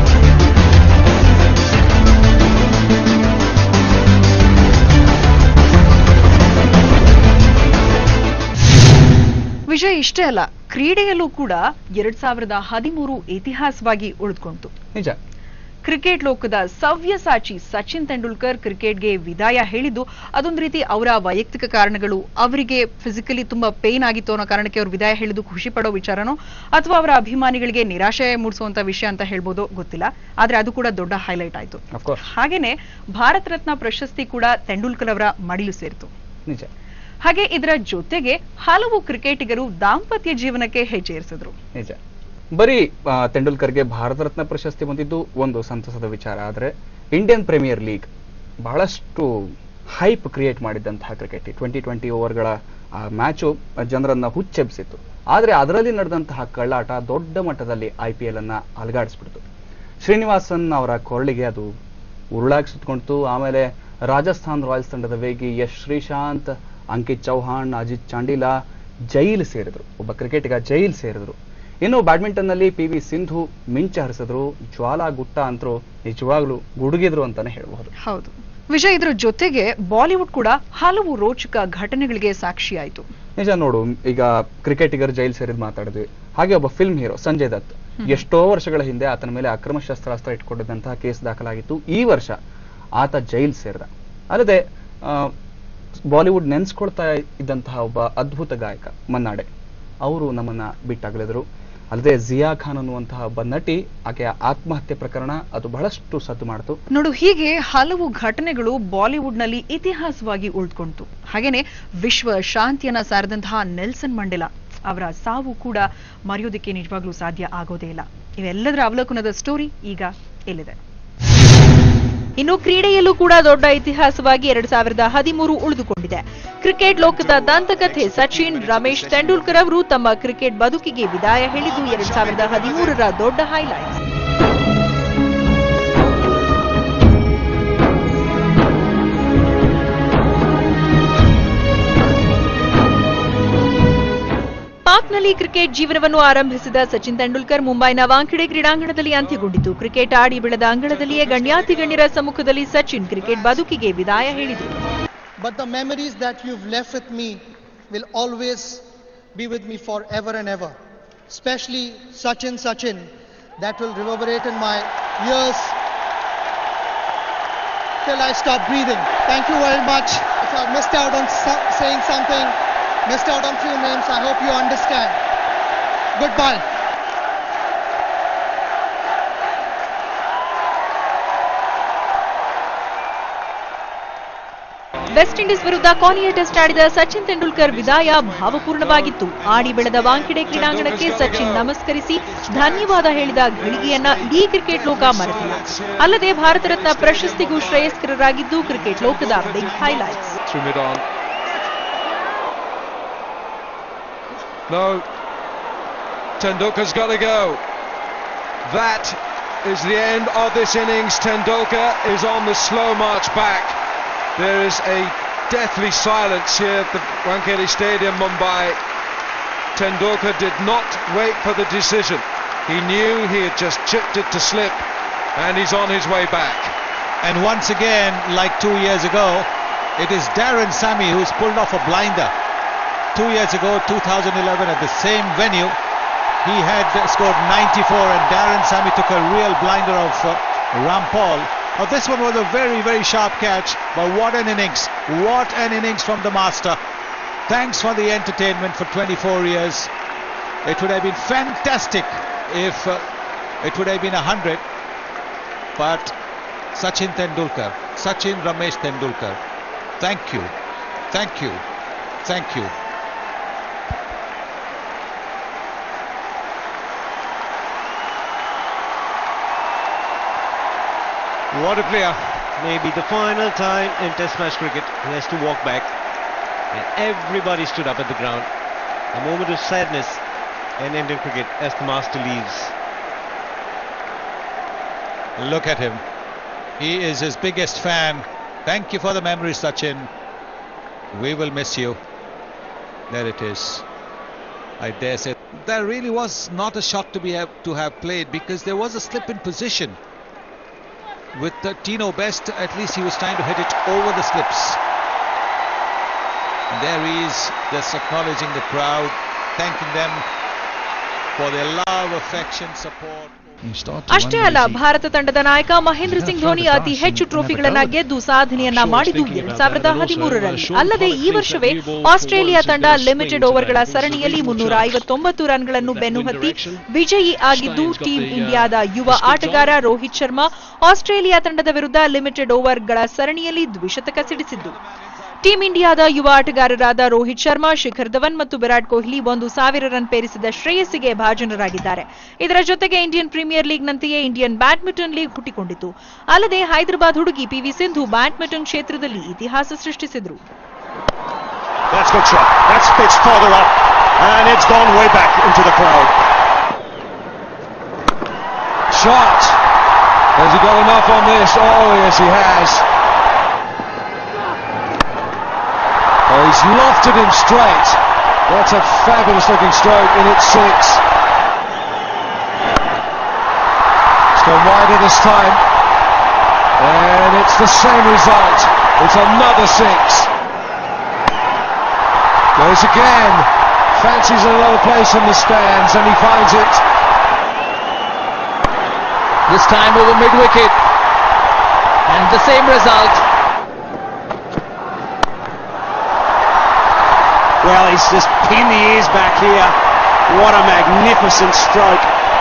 ವಿಜಯ್ ಇಷ್ಟೇ ಅಲ್ಲ ಕ್ರೀಡೆಯಲ್ಲೂ ಕೂಡ ಎರಡ್ ಸಾವಿರದ ಹದಿಮೂರು ಇತಿಹಾಸವಾಗಿ ಉಳಿದುಕೊಂಡಿತು ನಿಜ ಕ್ರಿಕೆಟ್ ಲೋಕದ ಸವ್ಯಸಾಚಿ ಸಚಿನ್ ತೆಂಡೂಲ್ಕರ್ ಕ್ರಿಕೆಟ್ಗೆ ವಿದಾಯ ಹೇಳಿದ್ದು ಅದೊಂದು ರೀತಿ ಅವರ ವೈಯಕ್ತಿಕ ಕಾರಣಗಳು ಅವರಿಗೆ ಫಿಸಿಕಲಿ ತುಂಬಾ ಪೇನ್ ಆಗಿತ್ತು ಅನ್ನೋ ಕಾರಣಕ್ಕೆ ಅವರು ವಿದಾಯ ಹೇಳಿದ್ದು ಖುಷಿ ಪಡೋ ವಿಚಾರನೋ ಅಥವಾ ಅವರ ಅಭಿಮಾನಿಗಳಿಗೆ ನಿರಾಶೆ ಮೂಡಿಸುವಂತ ವಿಷಯ ಅಂತ ಹೇಳ್ಬೋದು ಗೊತ್ತಿಲ್ಲ ಆದ್ರೆ ಅದು ಕೂಡ ದೊಡ್ಡ ಹೈಲೈಟ್ ಆಯ್ತು ಅಫ್ಕೋರ್ಸ್ ಹಾಗೇನೆ ಭಾರತ ರತ್ನ ಪ್ರಶಸ್ತಿ ಕೂಡ ತೆಂಡೂಲ್ಕರ್ ಅವರ ಮಡಿಲು ಸೇರಿತು ನಿಜ ಹಾಗೆ ಇದರ ಜೊತೆಗೆ ಹಲವು ಕ್ರಿಕೆಟಿಗರು ದಾಂಪತ್ಯ ಜೀವನಕ್ಕೆ ಹೆಜ್ಜೆ ಇರಿಸಿದ್ರು ನಿಜ ಬರೀ ಆ, ತೆಂಡೂಲ್ಕರ್ಗೆ ಭಾರತ ರತ್ನ ಪ್ರಶಸ್ತಿ ಬಂದಿದ್ದು ಒಂದು ಸಂತಸದ ವಿಚಾರ ಆದರೆ ಇಂಡಿಯನ್ ಪ್ರೀಮಿಯರ್ ಲೀಗ್ ಬಹಳಷ್ಟು ಹೈಪ್ ಕ್ರಿಯೇಟ್ ಮಾಡಿದ್ದಂತಹ ಕ್ರಿಕೆಟ್ ಟ್ವೆಂಟಿ ಟ್ವೆಂಟಿ ಓವರ್ಗಳ ಆ ಮ್ಯಾಚು ಜನರನ್ನ ಹುಚ್ಚೆಬ್ಸಿತ್ತು ಆದರೆ ಅದರಲ್ಲಿ ನಡೆದಂತಹ ಕಳ್ಳಾಟ ದೊಡ್ಡ ಮಟ್ಟದಲ್ಲಿ ಐ ಪಿ ಎಲ್ ಅನ್ನ ಅಲಗಾಡಿಸ್ಬಿಡ್ತು ಶ್ರೀನಿವಾಸನ್ ಅವರ ಕೊರಳಿಗೆ ಅದು ಉರುಳಾಗಿ ಸುತ್ಕೊಂಡ್ತು ಆಮೇಲೆ ರಾಜಸ್ಥಾನ್ ರಾಯಲ್ಸ್ ತಂಡದ ವೇಗಿ ಯಶ್ ಶ್ರೀಶಾಂತ್ ಅಂಕಿತ್ ಚೌಹಾಣ್ ಅಜಿತ್ ಚಾಂಡಿಲಾ ಜೈಲ್ ಸೇರಿದ್ರು ಒಬ್ಬ ಕ್ರಿಕೆಟಿಗ ಜೈಲ್ ಸೇರಿದ್ರು ಇನ್ನು ಬ್ಯಾಡ್ಮಿಂಟನ್ ನಲ್ಲಿ ಪಿ ವಿ ಸಿಂಧು ಮಿಂಚ ಹರಿಸಿದ್ರು ಜ್ವಾಲಾ ಗುಟ್ಟ ಅಂತರೂ ನಿಜವಾಗ್ಲೂ ಗುಡುಗಿದ್ರು ಅಂತಾನೆ ಹೇಳಬಹುದು ಹೌದು ವಿಜಯ್ ಇದ್ರ ಜೊತೆಗೆ ಬಾಲಿವುಡ್ ಕೂಡ ಹಲವು ರೋಚಕ ಘಟನೆಗಳಿಗೆ ಸಾಕ್ಷಿಯಾಯಿತು ನಿಜ ನೋಡು ಈಗ ಕ್ರಿಕೆಟಿಗರ್ ಜೈಲ್ ಸೇರಿದ್ ಮಾತಾಡಿದ್ವಿ ಹಾಗೆ ಒಬ್ಬ ಫಿಲ್ಮ್ ಹೀರೋ ಸಂಜಯ್ ದತ್ ಎಷ್ಟೋ ವರ್ಷಗಳ ಹಿಂದೆ ಆತನ ಮೇಲೆ ಅಕ್ರಮ ಶಸ್ತ್ರಾಸ್ತ್ರ ಇಟ್ಕೊಂಡಿದ್ದಂತಹ ಕೇಸ್ ದಾಖಲಾಗಿತ್ತು ಈ ವರ್ಷ ಆತ ಜೈಲ್ ಸೇರಿದ ಅಲ್ಲದೆ ಆ, ಬಾಲಿವುಡ್ ನೆನ್ಸ್ಕೊಳ್ತಾ ಇದ್ದಂತಹ ಒಬ್ಬ ಅದ್ಭುತ ಗಾಯಕ ಮನ್ನಾಡೆ ಅವರು ನಮ್ಮನ್ನ ಬಿಟ್ಟಾಗಲಿದ್ರು ಅಲ್ಲದೆ ಜಿಯಾ ಖಾನ್ ಅನ್ನುವಂತಹ ಒಬ್ಬ ನಟಿ ಆಕೆಯ ಆತ್ಮಹತ್ಯೆ ಪ್ರಕರಣ ಅದು ಬಹಳಷ್ಟು ಸದ್ದು ಮಾಡಿತು ನೋಡು ಹೀಗೆ ಹಲವು ಘಟನೆಗಳು ಬಾಲಿವುಡ್ನಲ್ಲಿ ಇತಿಹಾಸವಾಗಿ ಉಳಿದುಕೊಂಡಿತು ಹಾಗೇನೆ ವಿಶ್ವ ಶಾಂತಿಯನ್ನ ಸಾರಿದಂತಹ ನೆಲ್ಸನ್ ಮಂಡೆಲಾ ಅವರ ಸಾವು ಕೂಡ ಮರೆಯೋದಕ್ಕೆ ನಿಜವಾಗ್ಲೂ ಸಾಧ್ಯ ಆಗೋದೇ ಇಲ್ಲ ಇವೆಲ್ಲದರ ಅವಲೋಕನದ ಸ್ಟೋರಿ ಈಗ ಇಲ್ಲಿದೆ ಇನ್ನು ಕ್ರೀಡೆಯಲ್ಲೂ ಕೂಡ ದೊಡ್ಡ ಇತಿಹಾಸವಾಗಿ ಎರಡ್ ಸಾವಿರದ ಹದಿಮೂರು ಉಳಿದುಕೊಂಡಿದೆ ಕ್ರಿಕೆಟ್ ಲೋಕದ ದಂತಕಥೆ ಸಚಿನ್ ರಮೇಶ್ ತೆಂಡೂಲ್ಕರ್ ಅವರು ತಮ್ಮ ಕ್ರಿಕೆಟ್ ಬದುಕಿಗೆ ವಿದಾಯ ಹೇಳಿದ್ದು ಎರಡ್ ಸಾವಿರದ ಹದಿಮೂರರ ದೊಡ್ಡ ಹೈಲೈಟ್ ಪಾಕ್ನಲ್ಲಿ ಕ್ರಿಕೆಟ್ ಜೀವನವನ್ನು ಆರಂಭಿಸಿದ ಸಚಿನ್ ತೆಂಡೂಲ್ಕರ್ ಮುಂಬೈನ ವಾಂಖೆಡೆ ಕ್ರೀಡಾಂಗಣದಲ್ಲಿ ಅಂತ್ಯಗೊಂಡಿತು ಕ್ರಿಕೆಟ್ ಆಡಿ ಬೆಳೆದ ಅಂಗಣದಲ್ಲಿಯೇ ಗಣ್ಯಾತಿ ಗಣ್ಯರ ಸಮ್ಮುಖದಲ್ಲಿ ಸಚಿನ್ ಕ್ರಿಕೆಟ್ ಬದುಕಿಗೆ ವಿದಾಯ ಹೇಳಿದರು But the memories that you've left with me will always be with me forever and ever. Especially Sachin Sachin, that will reverberate in my ears till I stop breathing. Thank you very much. If I missed out on so- saying something, missed out on few names, I hope you understand. Goodbye. West Indies ವಿರುದ್ಧ ಕೊನೆಯ test ಆಡಿದ ಸಚಿನ್ ತೆಂಡೂಲ್ಕರ್ ವಿದಾಯ ಭಾವಪೂರ್ಣವಾಗಿತ್ತು ಆಡಿ ಬೆಳೆದ ವಾಂಖೆಡೆ ಕ್ರೀಡಾಂಗಣಕ್ಕೆ ಸಚಿನ್ ನಮಸ್ಕರಿಸಿ ಧನ್ಯವಾದ ಹೇಳಿದ ಘಳಿಗೆಯನ್ನ ಇಡೀ ಕ್ರಿಕೆಟ್ ಲೋಕ ಮರೆತಿಲ್ಲ ಅಲ್ಲದೆ ಭಾರತ ರತ್ನ ಪ್ರಶಸ್ತಿಗೂ ಶ್ರೇಯಸ್ಕರರಾಗಿದ್ದು ಕ್ರಿಕೆಟ್ ಲೋಕದ big highlights through mid on. No, Tendulkar's got to go. That is the end of this innings. Tendulkar is on the slow march back. There is a deathly silence here at the Wankhede Stadium, Mumbai. Tendulkar did not wait for the decision. He knew he had just chipped it to slip, and he's on his way back. And once again, like two years ago, it is Darren Sammy who's pulled off a blinder. Two years ago, 2011, at the same venue, he had scored 94 and Darren Sammy took a real blinder of uh, Rampal. Now this one was a very, very sharp catch, but what an innings. What an innings from the master. Thanks for the entertainment for 24 years. It would have been fantastic if uh, it would have been 100, but Sachin Tendulkar, Sachin Ramesh Tendulkar, thank you, thank you, thank you. What a player. Maybe the final time in Test match cricket. He has to walk back. And everybody stood up at the ground. A moment of sadness in Indian cricket as the master leaves. Look at him. He is his biggest fan. Thank you for the memories, Sachin. We will miss you. There it is. I dare say that really was not a shot to be have, to have played because there was a slip in position. With uh, Tino Best, at least he was trying to hit it over the slips. And there he is, just acknowledging the crowd. thanking them for their love, affection, support. ಅಷ್ಟೇ ಅಲ್ಲ ಭಾರತ ತಂಡದ ನಾಯಕ ಮಹೇಂದ್ರ ಸಿಂಗ್ ಧೋನಿ ಅತಿ ಹೆಚ್ಚು ಟ್ರೋಫಿಗಳನ್ನ ಗೆದ್ದು ಸಾಧನೆಯನ್ನ ಮಾಡಿದ್ದು ಎರಡ್ ಸಾವಿರದ ಹದಿಮೂರರಲ್ಲಿ ಅಲ್ಲದೆ ಈ ವರ್ಷವೇ ಆಸ್ಟ್ರೇಲಿಯಾ ತಂಡ ಲಿಮಿಟೆಡ್ ಓವರ್ಗಳ ಸರಣಿಯಲ್ಲಿ ಮುನ್ನೂರ ಐವತ್ತೊಂಬತ್ತು ರನ್ಗಳನ್ನು ಬೆನ್ನುಹತ್ತಿ ವಿಜಯಿ ಆಗಿದ್ದು ಟೀಂ ಇಂಡಿಯಾದ ಯುವ ಆಟಗಾರ ರೋಹಿತ್ ಶರ್ಮಾ ಆಸ್ಟ್ರೇಲಿಯಾ ತಂಡದ ವಿರುದ್ಧ ಲಿಮಿಟೆಡ್ ಓವರ್ಗಳ ಸರಣಿಯಲ್ಲಿ ದ್ವಿಶತಕ ಸಿಡಿಸಿದ್ದು ಟೀಂ ಇಂಡಿಯಾದ ಯುವ ಆಟಗಾರರಾದ ರೋಹಿತ್ ಶರ್ಮಾ ಶಿಖರ್ ಧವನ್ ಮತ್ತು ವಿರಾಟ್ ಕೊಹ್ಲಿ ಒಂದು ಸಾವಿರ ರನ್ ಪೇರಿಸಿದ ಶ್ರೇಯಸ್ಸಿಗೆ ಭಾಜನರಾಗಿದ್ದಾರೆ ಇದರ ಜೊತೆಗೆ ಇಂಡಿಯನ್ ಪ್ರೀಮಿಯರ್ ಲೀಗ್ನಂತೆಯೇ ಇಂಡಿಯನ್ ಬ್ಯಾಡ್ಮಿಂಟನ್ ಲೀಗ್ ಹುಟ್ಟಿಕೊಂಡಿತು ಅಲ್ಲದೆ ಹೈದರಾಬಾದ್ ಹುಡುಗಿ ಪಿವಿ ಸಿಂಧು ಬ್ಯಾಡ್ಮಿಂಟನ್ ಕ್ಷೇತ್ರದಲ್ಲಿ ಇತಿಹಾಸ ಸೃಷ್ಟಿಸಿದ್ರು That's good shot. That's pitched further up, and it's gone way back into the crowd. Shot. Has he got enough on this? Oh, yes, he has. Oh, he's lofted him straight. That's a fabulous looking stroke, and it's six. It's gone wider this time. And it's the same result. It's another six. Goes again. Fancies another place in the stands, and he finds it. This time over mid wicket. And the same result. Well, he's just pinned the ears back here. What a magnificent stroke.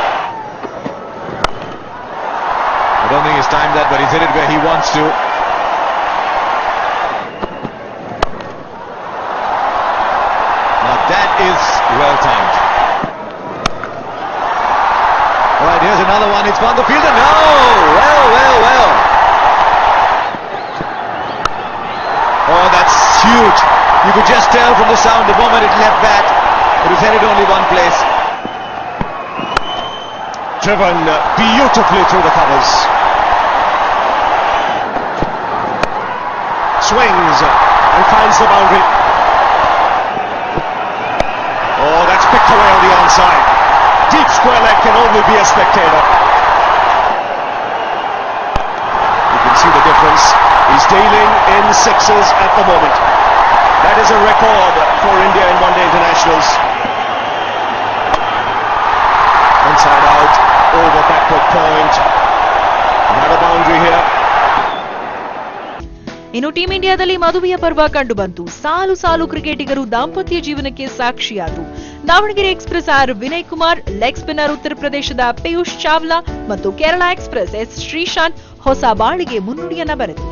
I don't think he's timed that, but he's hit it where he wants to. Now that is well timed. All right, here's another one. It's found the fielder. No! Well, well, well. Oh, that's huge. You could just tell from the sound the moment it left that, it was headed only one place. Driven uh, beautifully through the covers. Swings uh, and finds the boundary. Oh, that's picked away on the onside. Deep square leg can only be a spectator. You can see the difference. He's dealing in sixes at the moment. That is a record for India in one-day internationals. Inside out, over backward point. Another boundary here. ಇನ್ನು team ಇಂಡಿಯಾದಲ್ಲಿ ಮದುವೆಯ ಪರ್ವ ಕಂಡುಬಂತು ಸಾಲು ಸಾಲು ಕ್ರಿಕೆಟಿಗರು ದಾಂಪತ್ಯ ಜೀವನಕ್ಕೆ ಸಾಕ್ಷಿಯಾದರು Davanagere express R Vinay Kumar leg spinner ಉತ್ತರ ಪ್ರದೇಶದ ಪಿಯೂಷ್ ಚಾವ್ಲಾ ಮತ್ತು ಕೇರಳ ಎಕ್ಸ್ಪ್ರೆಸ್ ಎಸ್ ಶ್ರೀಶಾಂತ್ ಹೊಸ ಬಾಳಿಗೆ ಮುನ್ನುಡಿಯನ್ನ ಬರೆದರು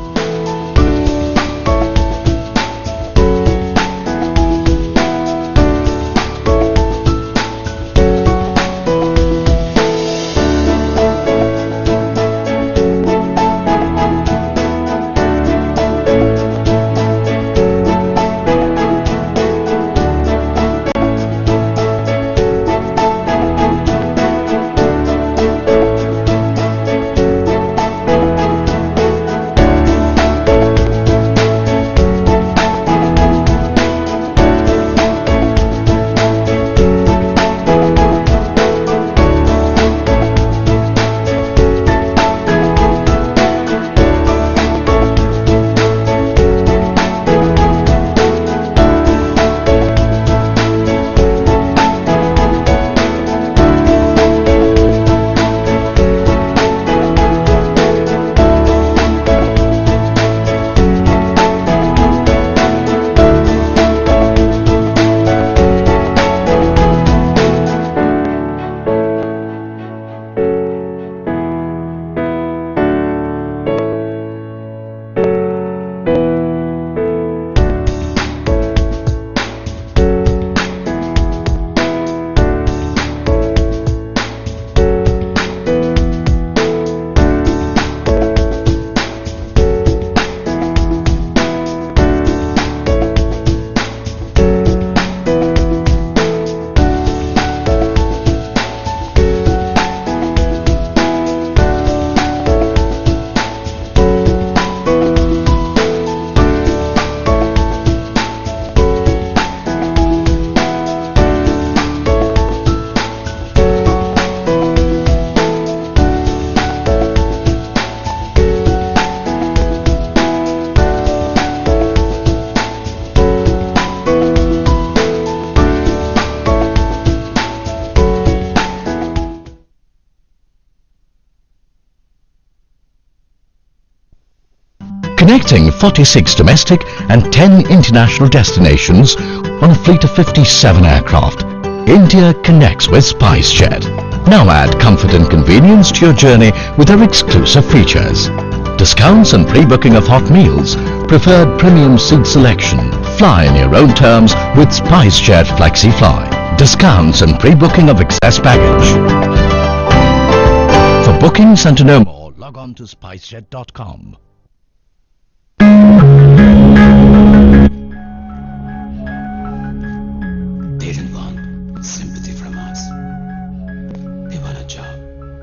connecting 46 domestic and 10 international destinations on a fleet of 57 aircraft. India connects with SpiceJet. Now add comfort and convenience to your journey with our exclusive features. Discounts and pre-booking of hot meals, preferred premium seat selection, fly in your own terms with SpiceJet FlexiFly. Discounts and pre-booking of excess baggage. For bookings and to know more, log on to spicejet.com. They don't want sympathy from us. They want a job.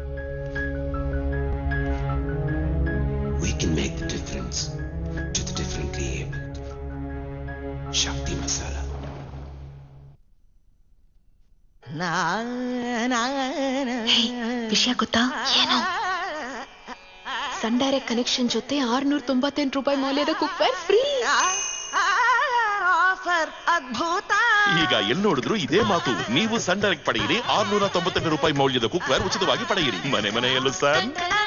We can make the difference to the differently abled. Shakti Masala. ವಿಷಯ ಗೊತ್ತಾ ಏನು ಸನ್ direct connection ಜೊತೆ ಆರ್ನೂರ ತೊಂಬತ್ತೆಂಟು ರೂಪಾಯಿ ಮೌಲ್ಯದ cookware free ಅದ್ಭುತ ಈಗ ಎಲ್ಲಿ ನೋಡಿದ್ರು ಇದೇ ಮಾತು ನೀವು ಸನ್ ಡೈರೆಕ್ಟ್ ಪಡೆಯಿರಿ ಆರ್ನೂರ ತೊಂಬತ್ತೆಂಟು ರೂಪಾಯಿ ಮೌಲ್ಯದ ಕುಕ್ವೇರ್ ಉಚಿತವಾಗಿ ಪಡೆಯಿರಿ ಮನೆ ಮನೆಯಲ್ಲೂ ಸರ್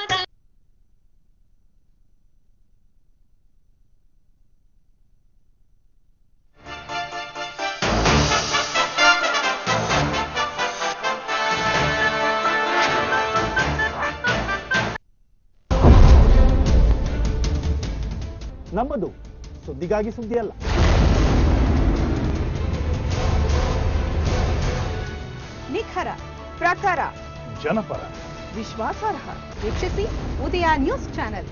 ನಮ್ಮದು ಸುದ್ದಿಗಾಗಿ ಸುದ್ದಿ ಅಲ್ಲ ನಿಖರ ಪ್ರಖರ ಜನಪರ ವಿಶ್ವಾಸಾರ್ಹ ವೀಕ್ಷಿಸಿ ಉದಯ ನ್ಯೂಸ್ ಚಾನೆಲ್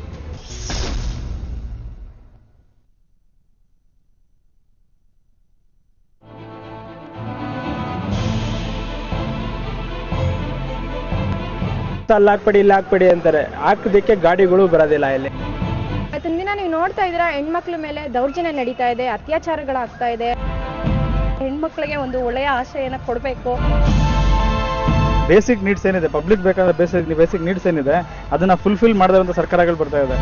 ಅಲ್ಲಿ ಹಾಕ್ಬೇಡಿ ಇಲ್ಲಿ ಹಾಕ್ಬೇಡಿ ಅಂತಾರೆ ಹಾಕೋದಕ್ಕೆ ಗಾಡಿಗಳು ಬರೋದಿಲ್ಲ ಇಲ್ಲಿ ಇವತ್ತಿನ ದಿನ ನೀವು ನೋಡ್ತಾ ಇದ್ದೀರಾ ಹೆಣ್ಮಕ್ಳ ಮೇಲೆ ದೌರ್ಜನ್ಯ ನಡೀತಾ ಇದೆ ಅತ್ಯಾಚಾರಗಳಾಗ್ತಾ ಇದೆ ಹೆಣ್ಮಕ್ಳಿಗೆ ಒಂದು ಒಳ್ಳೆಯ ಆಶ್ರಯನ ಕೊಡಬೇಕು ಬೇಸಿಕ್ ನೀಡ್ಸ್ ಏನಿದೆ ಪಬ್ಲಿಕ್ ಬೇಕಾದ ಬೇಸಿಕ್ ಬೇಸಿಕ್ ನೀಡ್ಸ್ ಏನಿದೆ ಅದನ್ನ ಫುಲ್ಫಿಲ್ ಮಾಡದಂತ ಸರ್ಕಾರಗಳು ಬರ್ತಾ ಇದೆ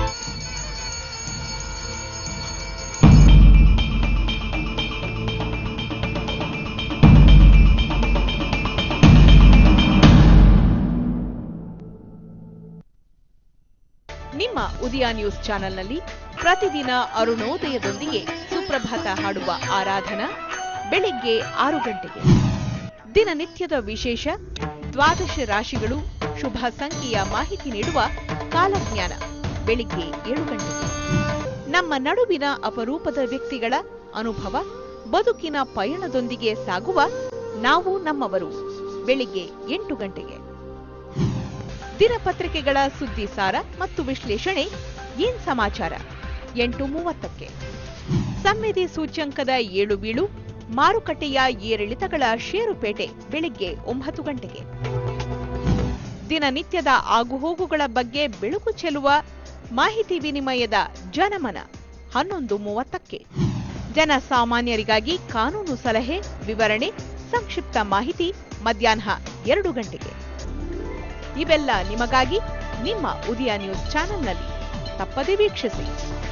ನಿಮ್ಮ ಉದಯ ನ್ಯೂಸ್ ಚಾನೆಲ್ನಲ್ಲಿ ಪ್ರತಿದಿನ ಅರುಣೋದಯದೊಂದಿಗೆ ಸುಪ್ರಭಾತ ಹಾಡುವ ಆರಾಧನಾ ಬೆಳಿಗ್ಗೆ ಆರು ಗಂಟೆಗೆ ದಿನನಿತ್ಯದ ವಿಶೇಷ ದ್ವಾದಶ ರಾಶಿಗಳು ಶುಭ ಸಂಖ್ಯೆಯ ಮಾಹಿತಿ ನೀಡುವ ಕಾಲಜ್ಞಾನ ಬೆಳಿಗ್ಗೆ ಏಳು ಗಂಟೆಗೆ ನಮ್ಮ ನಡುವಿನ ಅಪರೂಪದ ವ್ಯಕ್ತಿಗಳ ಅನುಭವ ಬದುಕಿನ ಪಯಣದೊಂದಿಗೆ ಸಾಗುವ ನಾವು ನಮ್ಮವರು ಬೆಳಿಗ್ಗೆ ಎಂಟು ಗಂಟೆಗೆ ದಿನಪತ್ರಿಕೆಗಳ ಸುದ್ದಿ ಸಾರ ಮತ್ತು ವಿಶ್ಲೇಷಣೆ ಏನ್ ಸಮಾಚಾರ ಎಂಟು ಮೂವತ್ತಕ್ಕೆ ಸಂವೇದಿ ಸೂಚ್ಯಂಕದ ಏಳು ಬೀಳು ಮಾರುಕಟ್ಟೆಯ ಏರಿಳಿತಗಳ ಷೇರುಪೇಟೆ ಬೆಳಿಗ್ಗೆ ಒಂಬತ್ತು ಗಂಟೆಗೆ ದಿನನಿತ್ಯದ ಆಗುಹೋಗುಗಳ ಬಗ್ಗೆ ಬೆಳಕು ಚೆಲ್ಲುವ ಮಾಹಿತಿ ವಿನಿಮಯದ ಜನಮನ ಹನ್ನೊಂದು ಮೂವತ್ತಕ್ಕೆ ಜನಸಾಮಾನ್ಯರಿಗಾಗಿ ಕಾನೂನು ಸಲಹೆ ವಿವರಣೆ ಸಂಕ್ಷಿಪ್ತ ಮಾಹಿತಿ ಮಧ್ಯಾಹ್ನ ಎರಡು ಗಂಟೆಗೆ ಇವೆಲ್ಲ ನಿಮಗಾಗಿ ನಿಮ್ಮ ಉದಯ ನ್ಯೂಸ್ ಚಾನೆಲ್ನಲ್ಲಿ ತಪ್ಪದೆ ವೀಕ್ಷಿಸಿ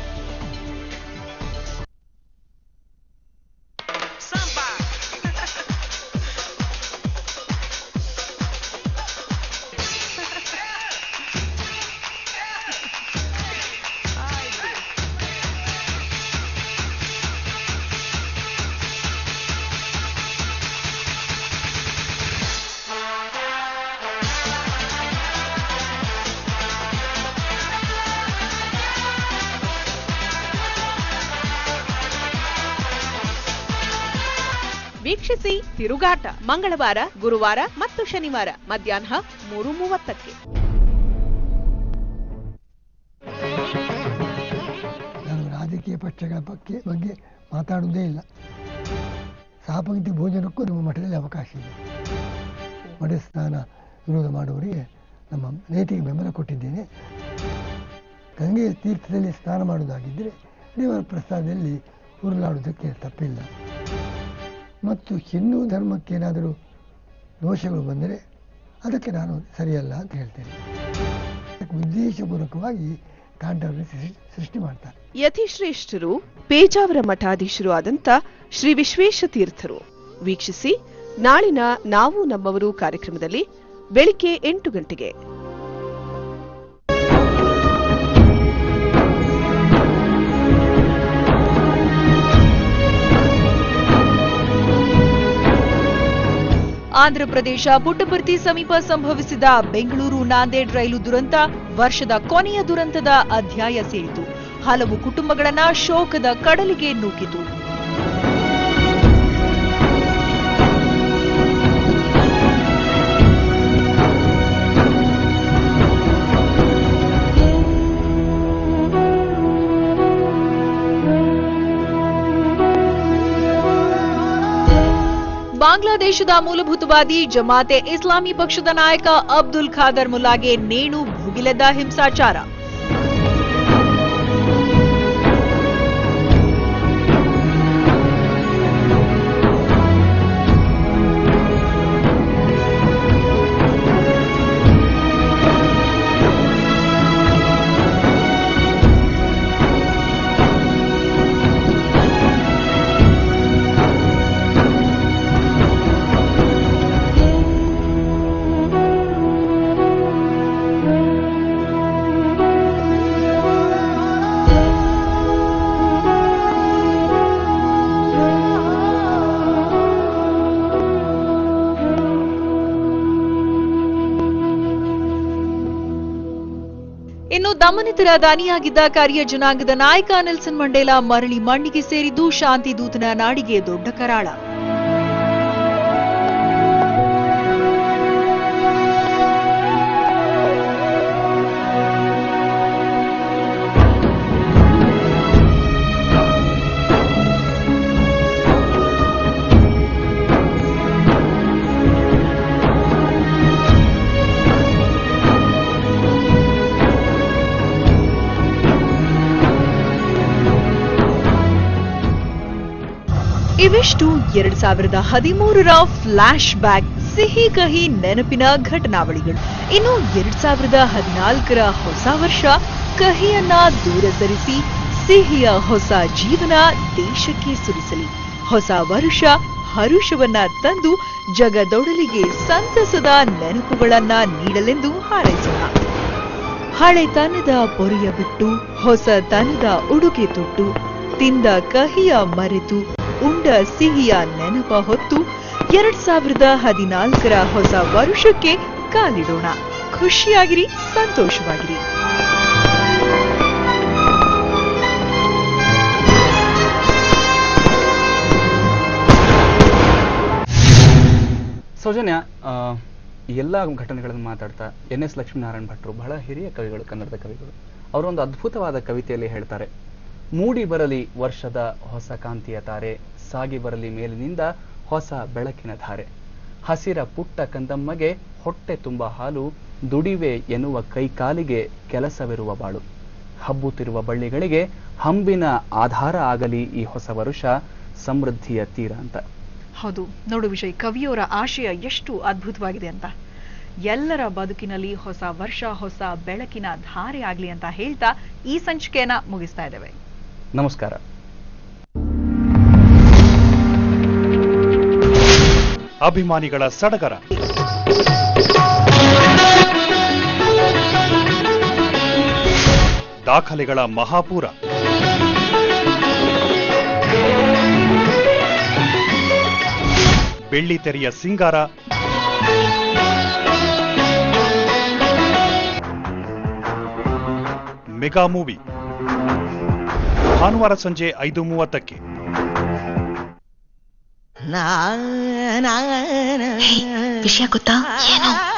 ವೀಕ್ಷಿಸಿ ತಿರುಗಾಟ ಮಂಗಳವಾರ ಗುರುವಾರ ಮತ್ತು ಶನಿವಾರ ಮಧ್ಯಾಹ್ನ ಮೂರು ಮೂವತ್ತಕ್ಕೆ ನಾನು ರಾಜಕೀಯ ಪಕ್ಷಗಳ ಬಗ್ಗೆ ಬಗ್ಗೆ ಮಾತಾಡುವುದೇ ಇಲ್ಲ ಸಹಪಂಕ್ತಿ ಭೋಜನಕ್ಕೂ ನಮ್ಮ ಮಠದಲ್ಲಿ ಅವಕಾಶ ಇದೆ ಮಡೆ ಸ್ನಾನ ವಿರೋಧ ಮಾಡುವವರಿಗೆ ನಮ್ಮ ನೇತಿಗೆ ಬೆಂಬಲ ಕೊಟ್ಟಿದ್ದೇನೆ ಗಂಗೆಯ ತೀರ್ಥದಲ್ಲಿ ಸ್ನಾನ ಮಾಡುವುದಾಗಿದ್ದರೆ ದೇವರ ಪ್ರಸಾದದಲ್ಲಿ ಉರುಳಾಡುವುದಕ್ಕೆ ತಪ್ಪಿಲ್ಲ ಮತ್ತು ಹಿಂದೂ ಧರ್ಮಕ್ಕೆ ಏನಾದರೂ ದೋಷಗಳು ಬಂದರೆ ಅದಕ್ಕೆ ನಾನು ಸರಿಯಲ್ಲ ಅಂತ ಹೇಳ್ತೇನೆ ಉದ್ದೇಶಪೂರ್ವಕವಾಗಿ ಕಾಂಟ್ರವರ್ಸಿ ಸೃಷ್ಟಿ ಮಾಡ್ತಾರೆ ಯತಿಶ್ರೇಷ್ಠರು ಪೇಜಾವರ ಮಠಾಧೀಶರು ಆದಂತ ಶ್ರೀ ವಿಶ್ವೇಶ ತೀರ್ಥರು ವೀಕ್ಷಿಸಿ ನಾಳಿನ ನಾವು ನಮ್ಮವರು ಕಾರ್ಯಕ್ರಮದಲ್ಲಿ ಬೆಳಿಗ್ಗೆ ಎಂಟು ಗಂಟೆಗೆ ಆಂಧ್ರಪ್ರದೇಶ ಪುಟ್ಟಪರ್ತಿ ಸಮೀಪ ಸಂಭವಿಸಿದ ಬೆಂಗಳೂರು ನಾಂದೇಡ್ ರೈಲು ದುರಂತ ವರ್ಷದ ಕೊನೆಯ ದುರಂತದ ಅಧ್ಯಾಯ ಸೇರಿತು ಹಲವು ಕುಟುಂಬಗಳನ್ನ ಶೋಕದ ಕಡಲಿಗೆ ನೂಕಿತು ಬಾಂಗ್ಲಾದೇಶದ ಮೂಲಭೂತವಾದಿ ಜಮಾತೆ ಇಸ್ಲಾಮಿ ಪಕ್ಷದ ನಾಯಕ ಅಬ್ದುಲ್ ಖಾದರ್ ಮುಲ್ಲಾಗೆ ನೇಣು ಭುಗಿಲೆದ್ದ ಹಿಂಸಾಚಾರ ಇನ್ನು ದಮನಿತರ ದಾನಿಯಾಗಿದ್ದ ಕರಿಯ ಜನಾಂಗದ ನಾಯಕ ನೆಲ್ಸನ್ ಮಂಡೇಲಾ ಮರಳಿ ಮಣ್ಣಿಗೆ ಸೇರಿದ್ದು ಶಾಂತಿ ದೂತನ ನಾಡಿಗೆ ದೊಡ್ಡ ಕರಾಳ ಇವಿಷ್ಟು ಎರಡ್ ಸಾವಿರದ ಹದಿಮೂರರ ಫ್ಲಾಶ್ ಬ್ಯಾಕ್ ಸಿಹಿ ಕಹಿ ನೆನಪಿನ ಘಟನಾವಳಿಗಳು ಇನ್ನು ಎರಡ್ ಸಾವಿರದ ಹದಿನಾಲ್ಕರ ಹೊಸ ವರ್ಷ ಕಹಿಯನ್ನ ದೂರ ಸರಿಸಿ ಸಿಹಿಯ ಹೊಸ ಜೀವನ ದೇಶಕ್ಕೆ ಸುರಿಸಲಿ ಹೊಸ ವರುಷ ಹರುಷವನ್ನ ತಂದು ಜಗದೊಡಲಿಗೆ ಸಂತಸದ ನೆನಪುಗಳನ್ನ ನೀಡಲೆಂದು ಹಾರೈಸೋಣ ಹಳೆತನದ ಪೊರೆಯ ಬಿಟ್ಟು ಹೊಸತನದ ಉಡುಗೆ ತೊಟ್ಟು ತಿಂದ ಕಹಿಯ ಮರೆತು ಉಂಡ ಸಿಹಿಯ ನೆನಪ ಹೊತ್ತು ಎರಡ್ ಸಾವಿರದ ಹದಿನಾಲ್ಕರ ಹೊಸ ವರುಷಕ್ಕೆ ಕಾಲಿಡೋಣ ಖುಷಿಯಾಗಿರಿ ಸಂತೋಷವಾಗಿರಿ ಸೌಜನ್ಯ ಆ, ಈ ಎಲ್ಲ ಘಟನೆಗಳನ್ನು ಮಾತಾಡ್ತಾ ಎನ್ ಎಸ್ ಲಕ್ಷ್ಮೀನಾರಾಯಣ ಭಟ್ರು ಬಹಳ ಹಿರಿಯ ಕವಿಗಳು ಕನ್ನಡದ ಕವಿಗಳು ಅವರೊಂದು ಅದ್ಭುತವಾದ ಕವಿತೆಯಲ್ಲಿ ಹೇಳ್ತಾರೆ ಮೂಡಿ ಬರಲಿ ವರ್ಷದ ಹೊಸ ಕಾಂತಿಯ ತಾರೆ ಸಾಗಿ ಬರಲಿ ಮೇಲಿನಿಂದ ಹೊಸ ಬೆಳಕಿನ ಧಾರೆ ಹಸಿರ ಪುಟ್ಟ ಕಂದಮ್ಮಗೆ ಹೊಟ್ಟೆ ತುಂಬ ಹಾಲು ದುಡಿವೆ ಎನ್ನುವ ಕೈಕಾಲಿಗೆ ಕೆಲಸವಿರುವ ಬಾಳು ಹಬ್ಬುತ್ತಿರುವ ಬಳ್ಳಿಗಳಿಗೆ ಹಂಬಿನ ಆಧಾರ ಆಗಲಿ ಈ ಹೊಸ ವರುಷ ಸಮೃದ್ಧಿಯ ತೀರ ಅಂತ ಹೌದು ನೋಡು ವಿಜಯ್ ಕವಿಯವರ ಆಶಯ ಎಷ್ಟು ಅದ್ಭುತವಾಗಿದೆ ಅಂತ ಎಲ್ಲರ ಬದುಕಿನಲ್ಲಿ ಹೊಸ ವರ್ಷ ಹೊಸ ಬೆಳಕಿನ ಧಾರೆ ಆಗ್ಲಿ ಅಂತ ಹೇಳ್ತಾ ಈ ಸಂಚಿಕೆಯನ್ನ ಮುಗಿಸ್ತಾ ಇದ್ದೇವೆ ನಮಸ್ಕಾರ ಅಭಿಮಾನಿಗಳ ಸಡಗರ ದಾಖಲೆಗಳ ಮಹಾಪೂರ ಬೆಳ್ಳಿತೆರೆಯ ಸಿಂಗಾರ ಮೆಗಾ ಮೂವಿ ಭಾನುವಾರ ಸಂಜೆ ಐದು ಮೂವತ್ತಕ್ಕೆ ವಿಷಯ ಗೊತ್ತಾ ಏನು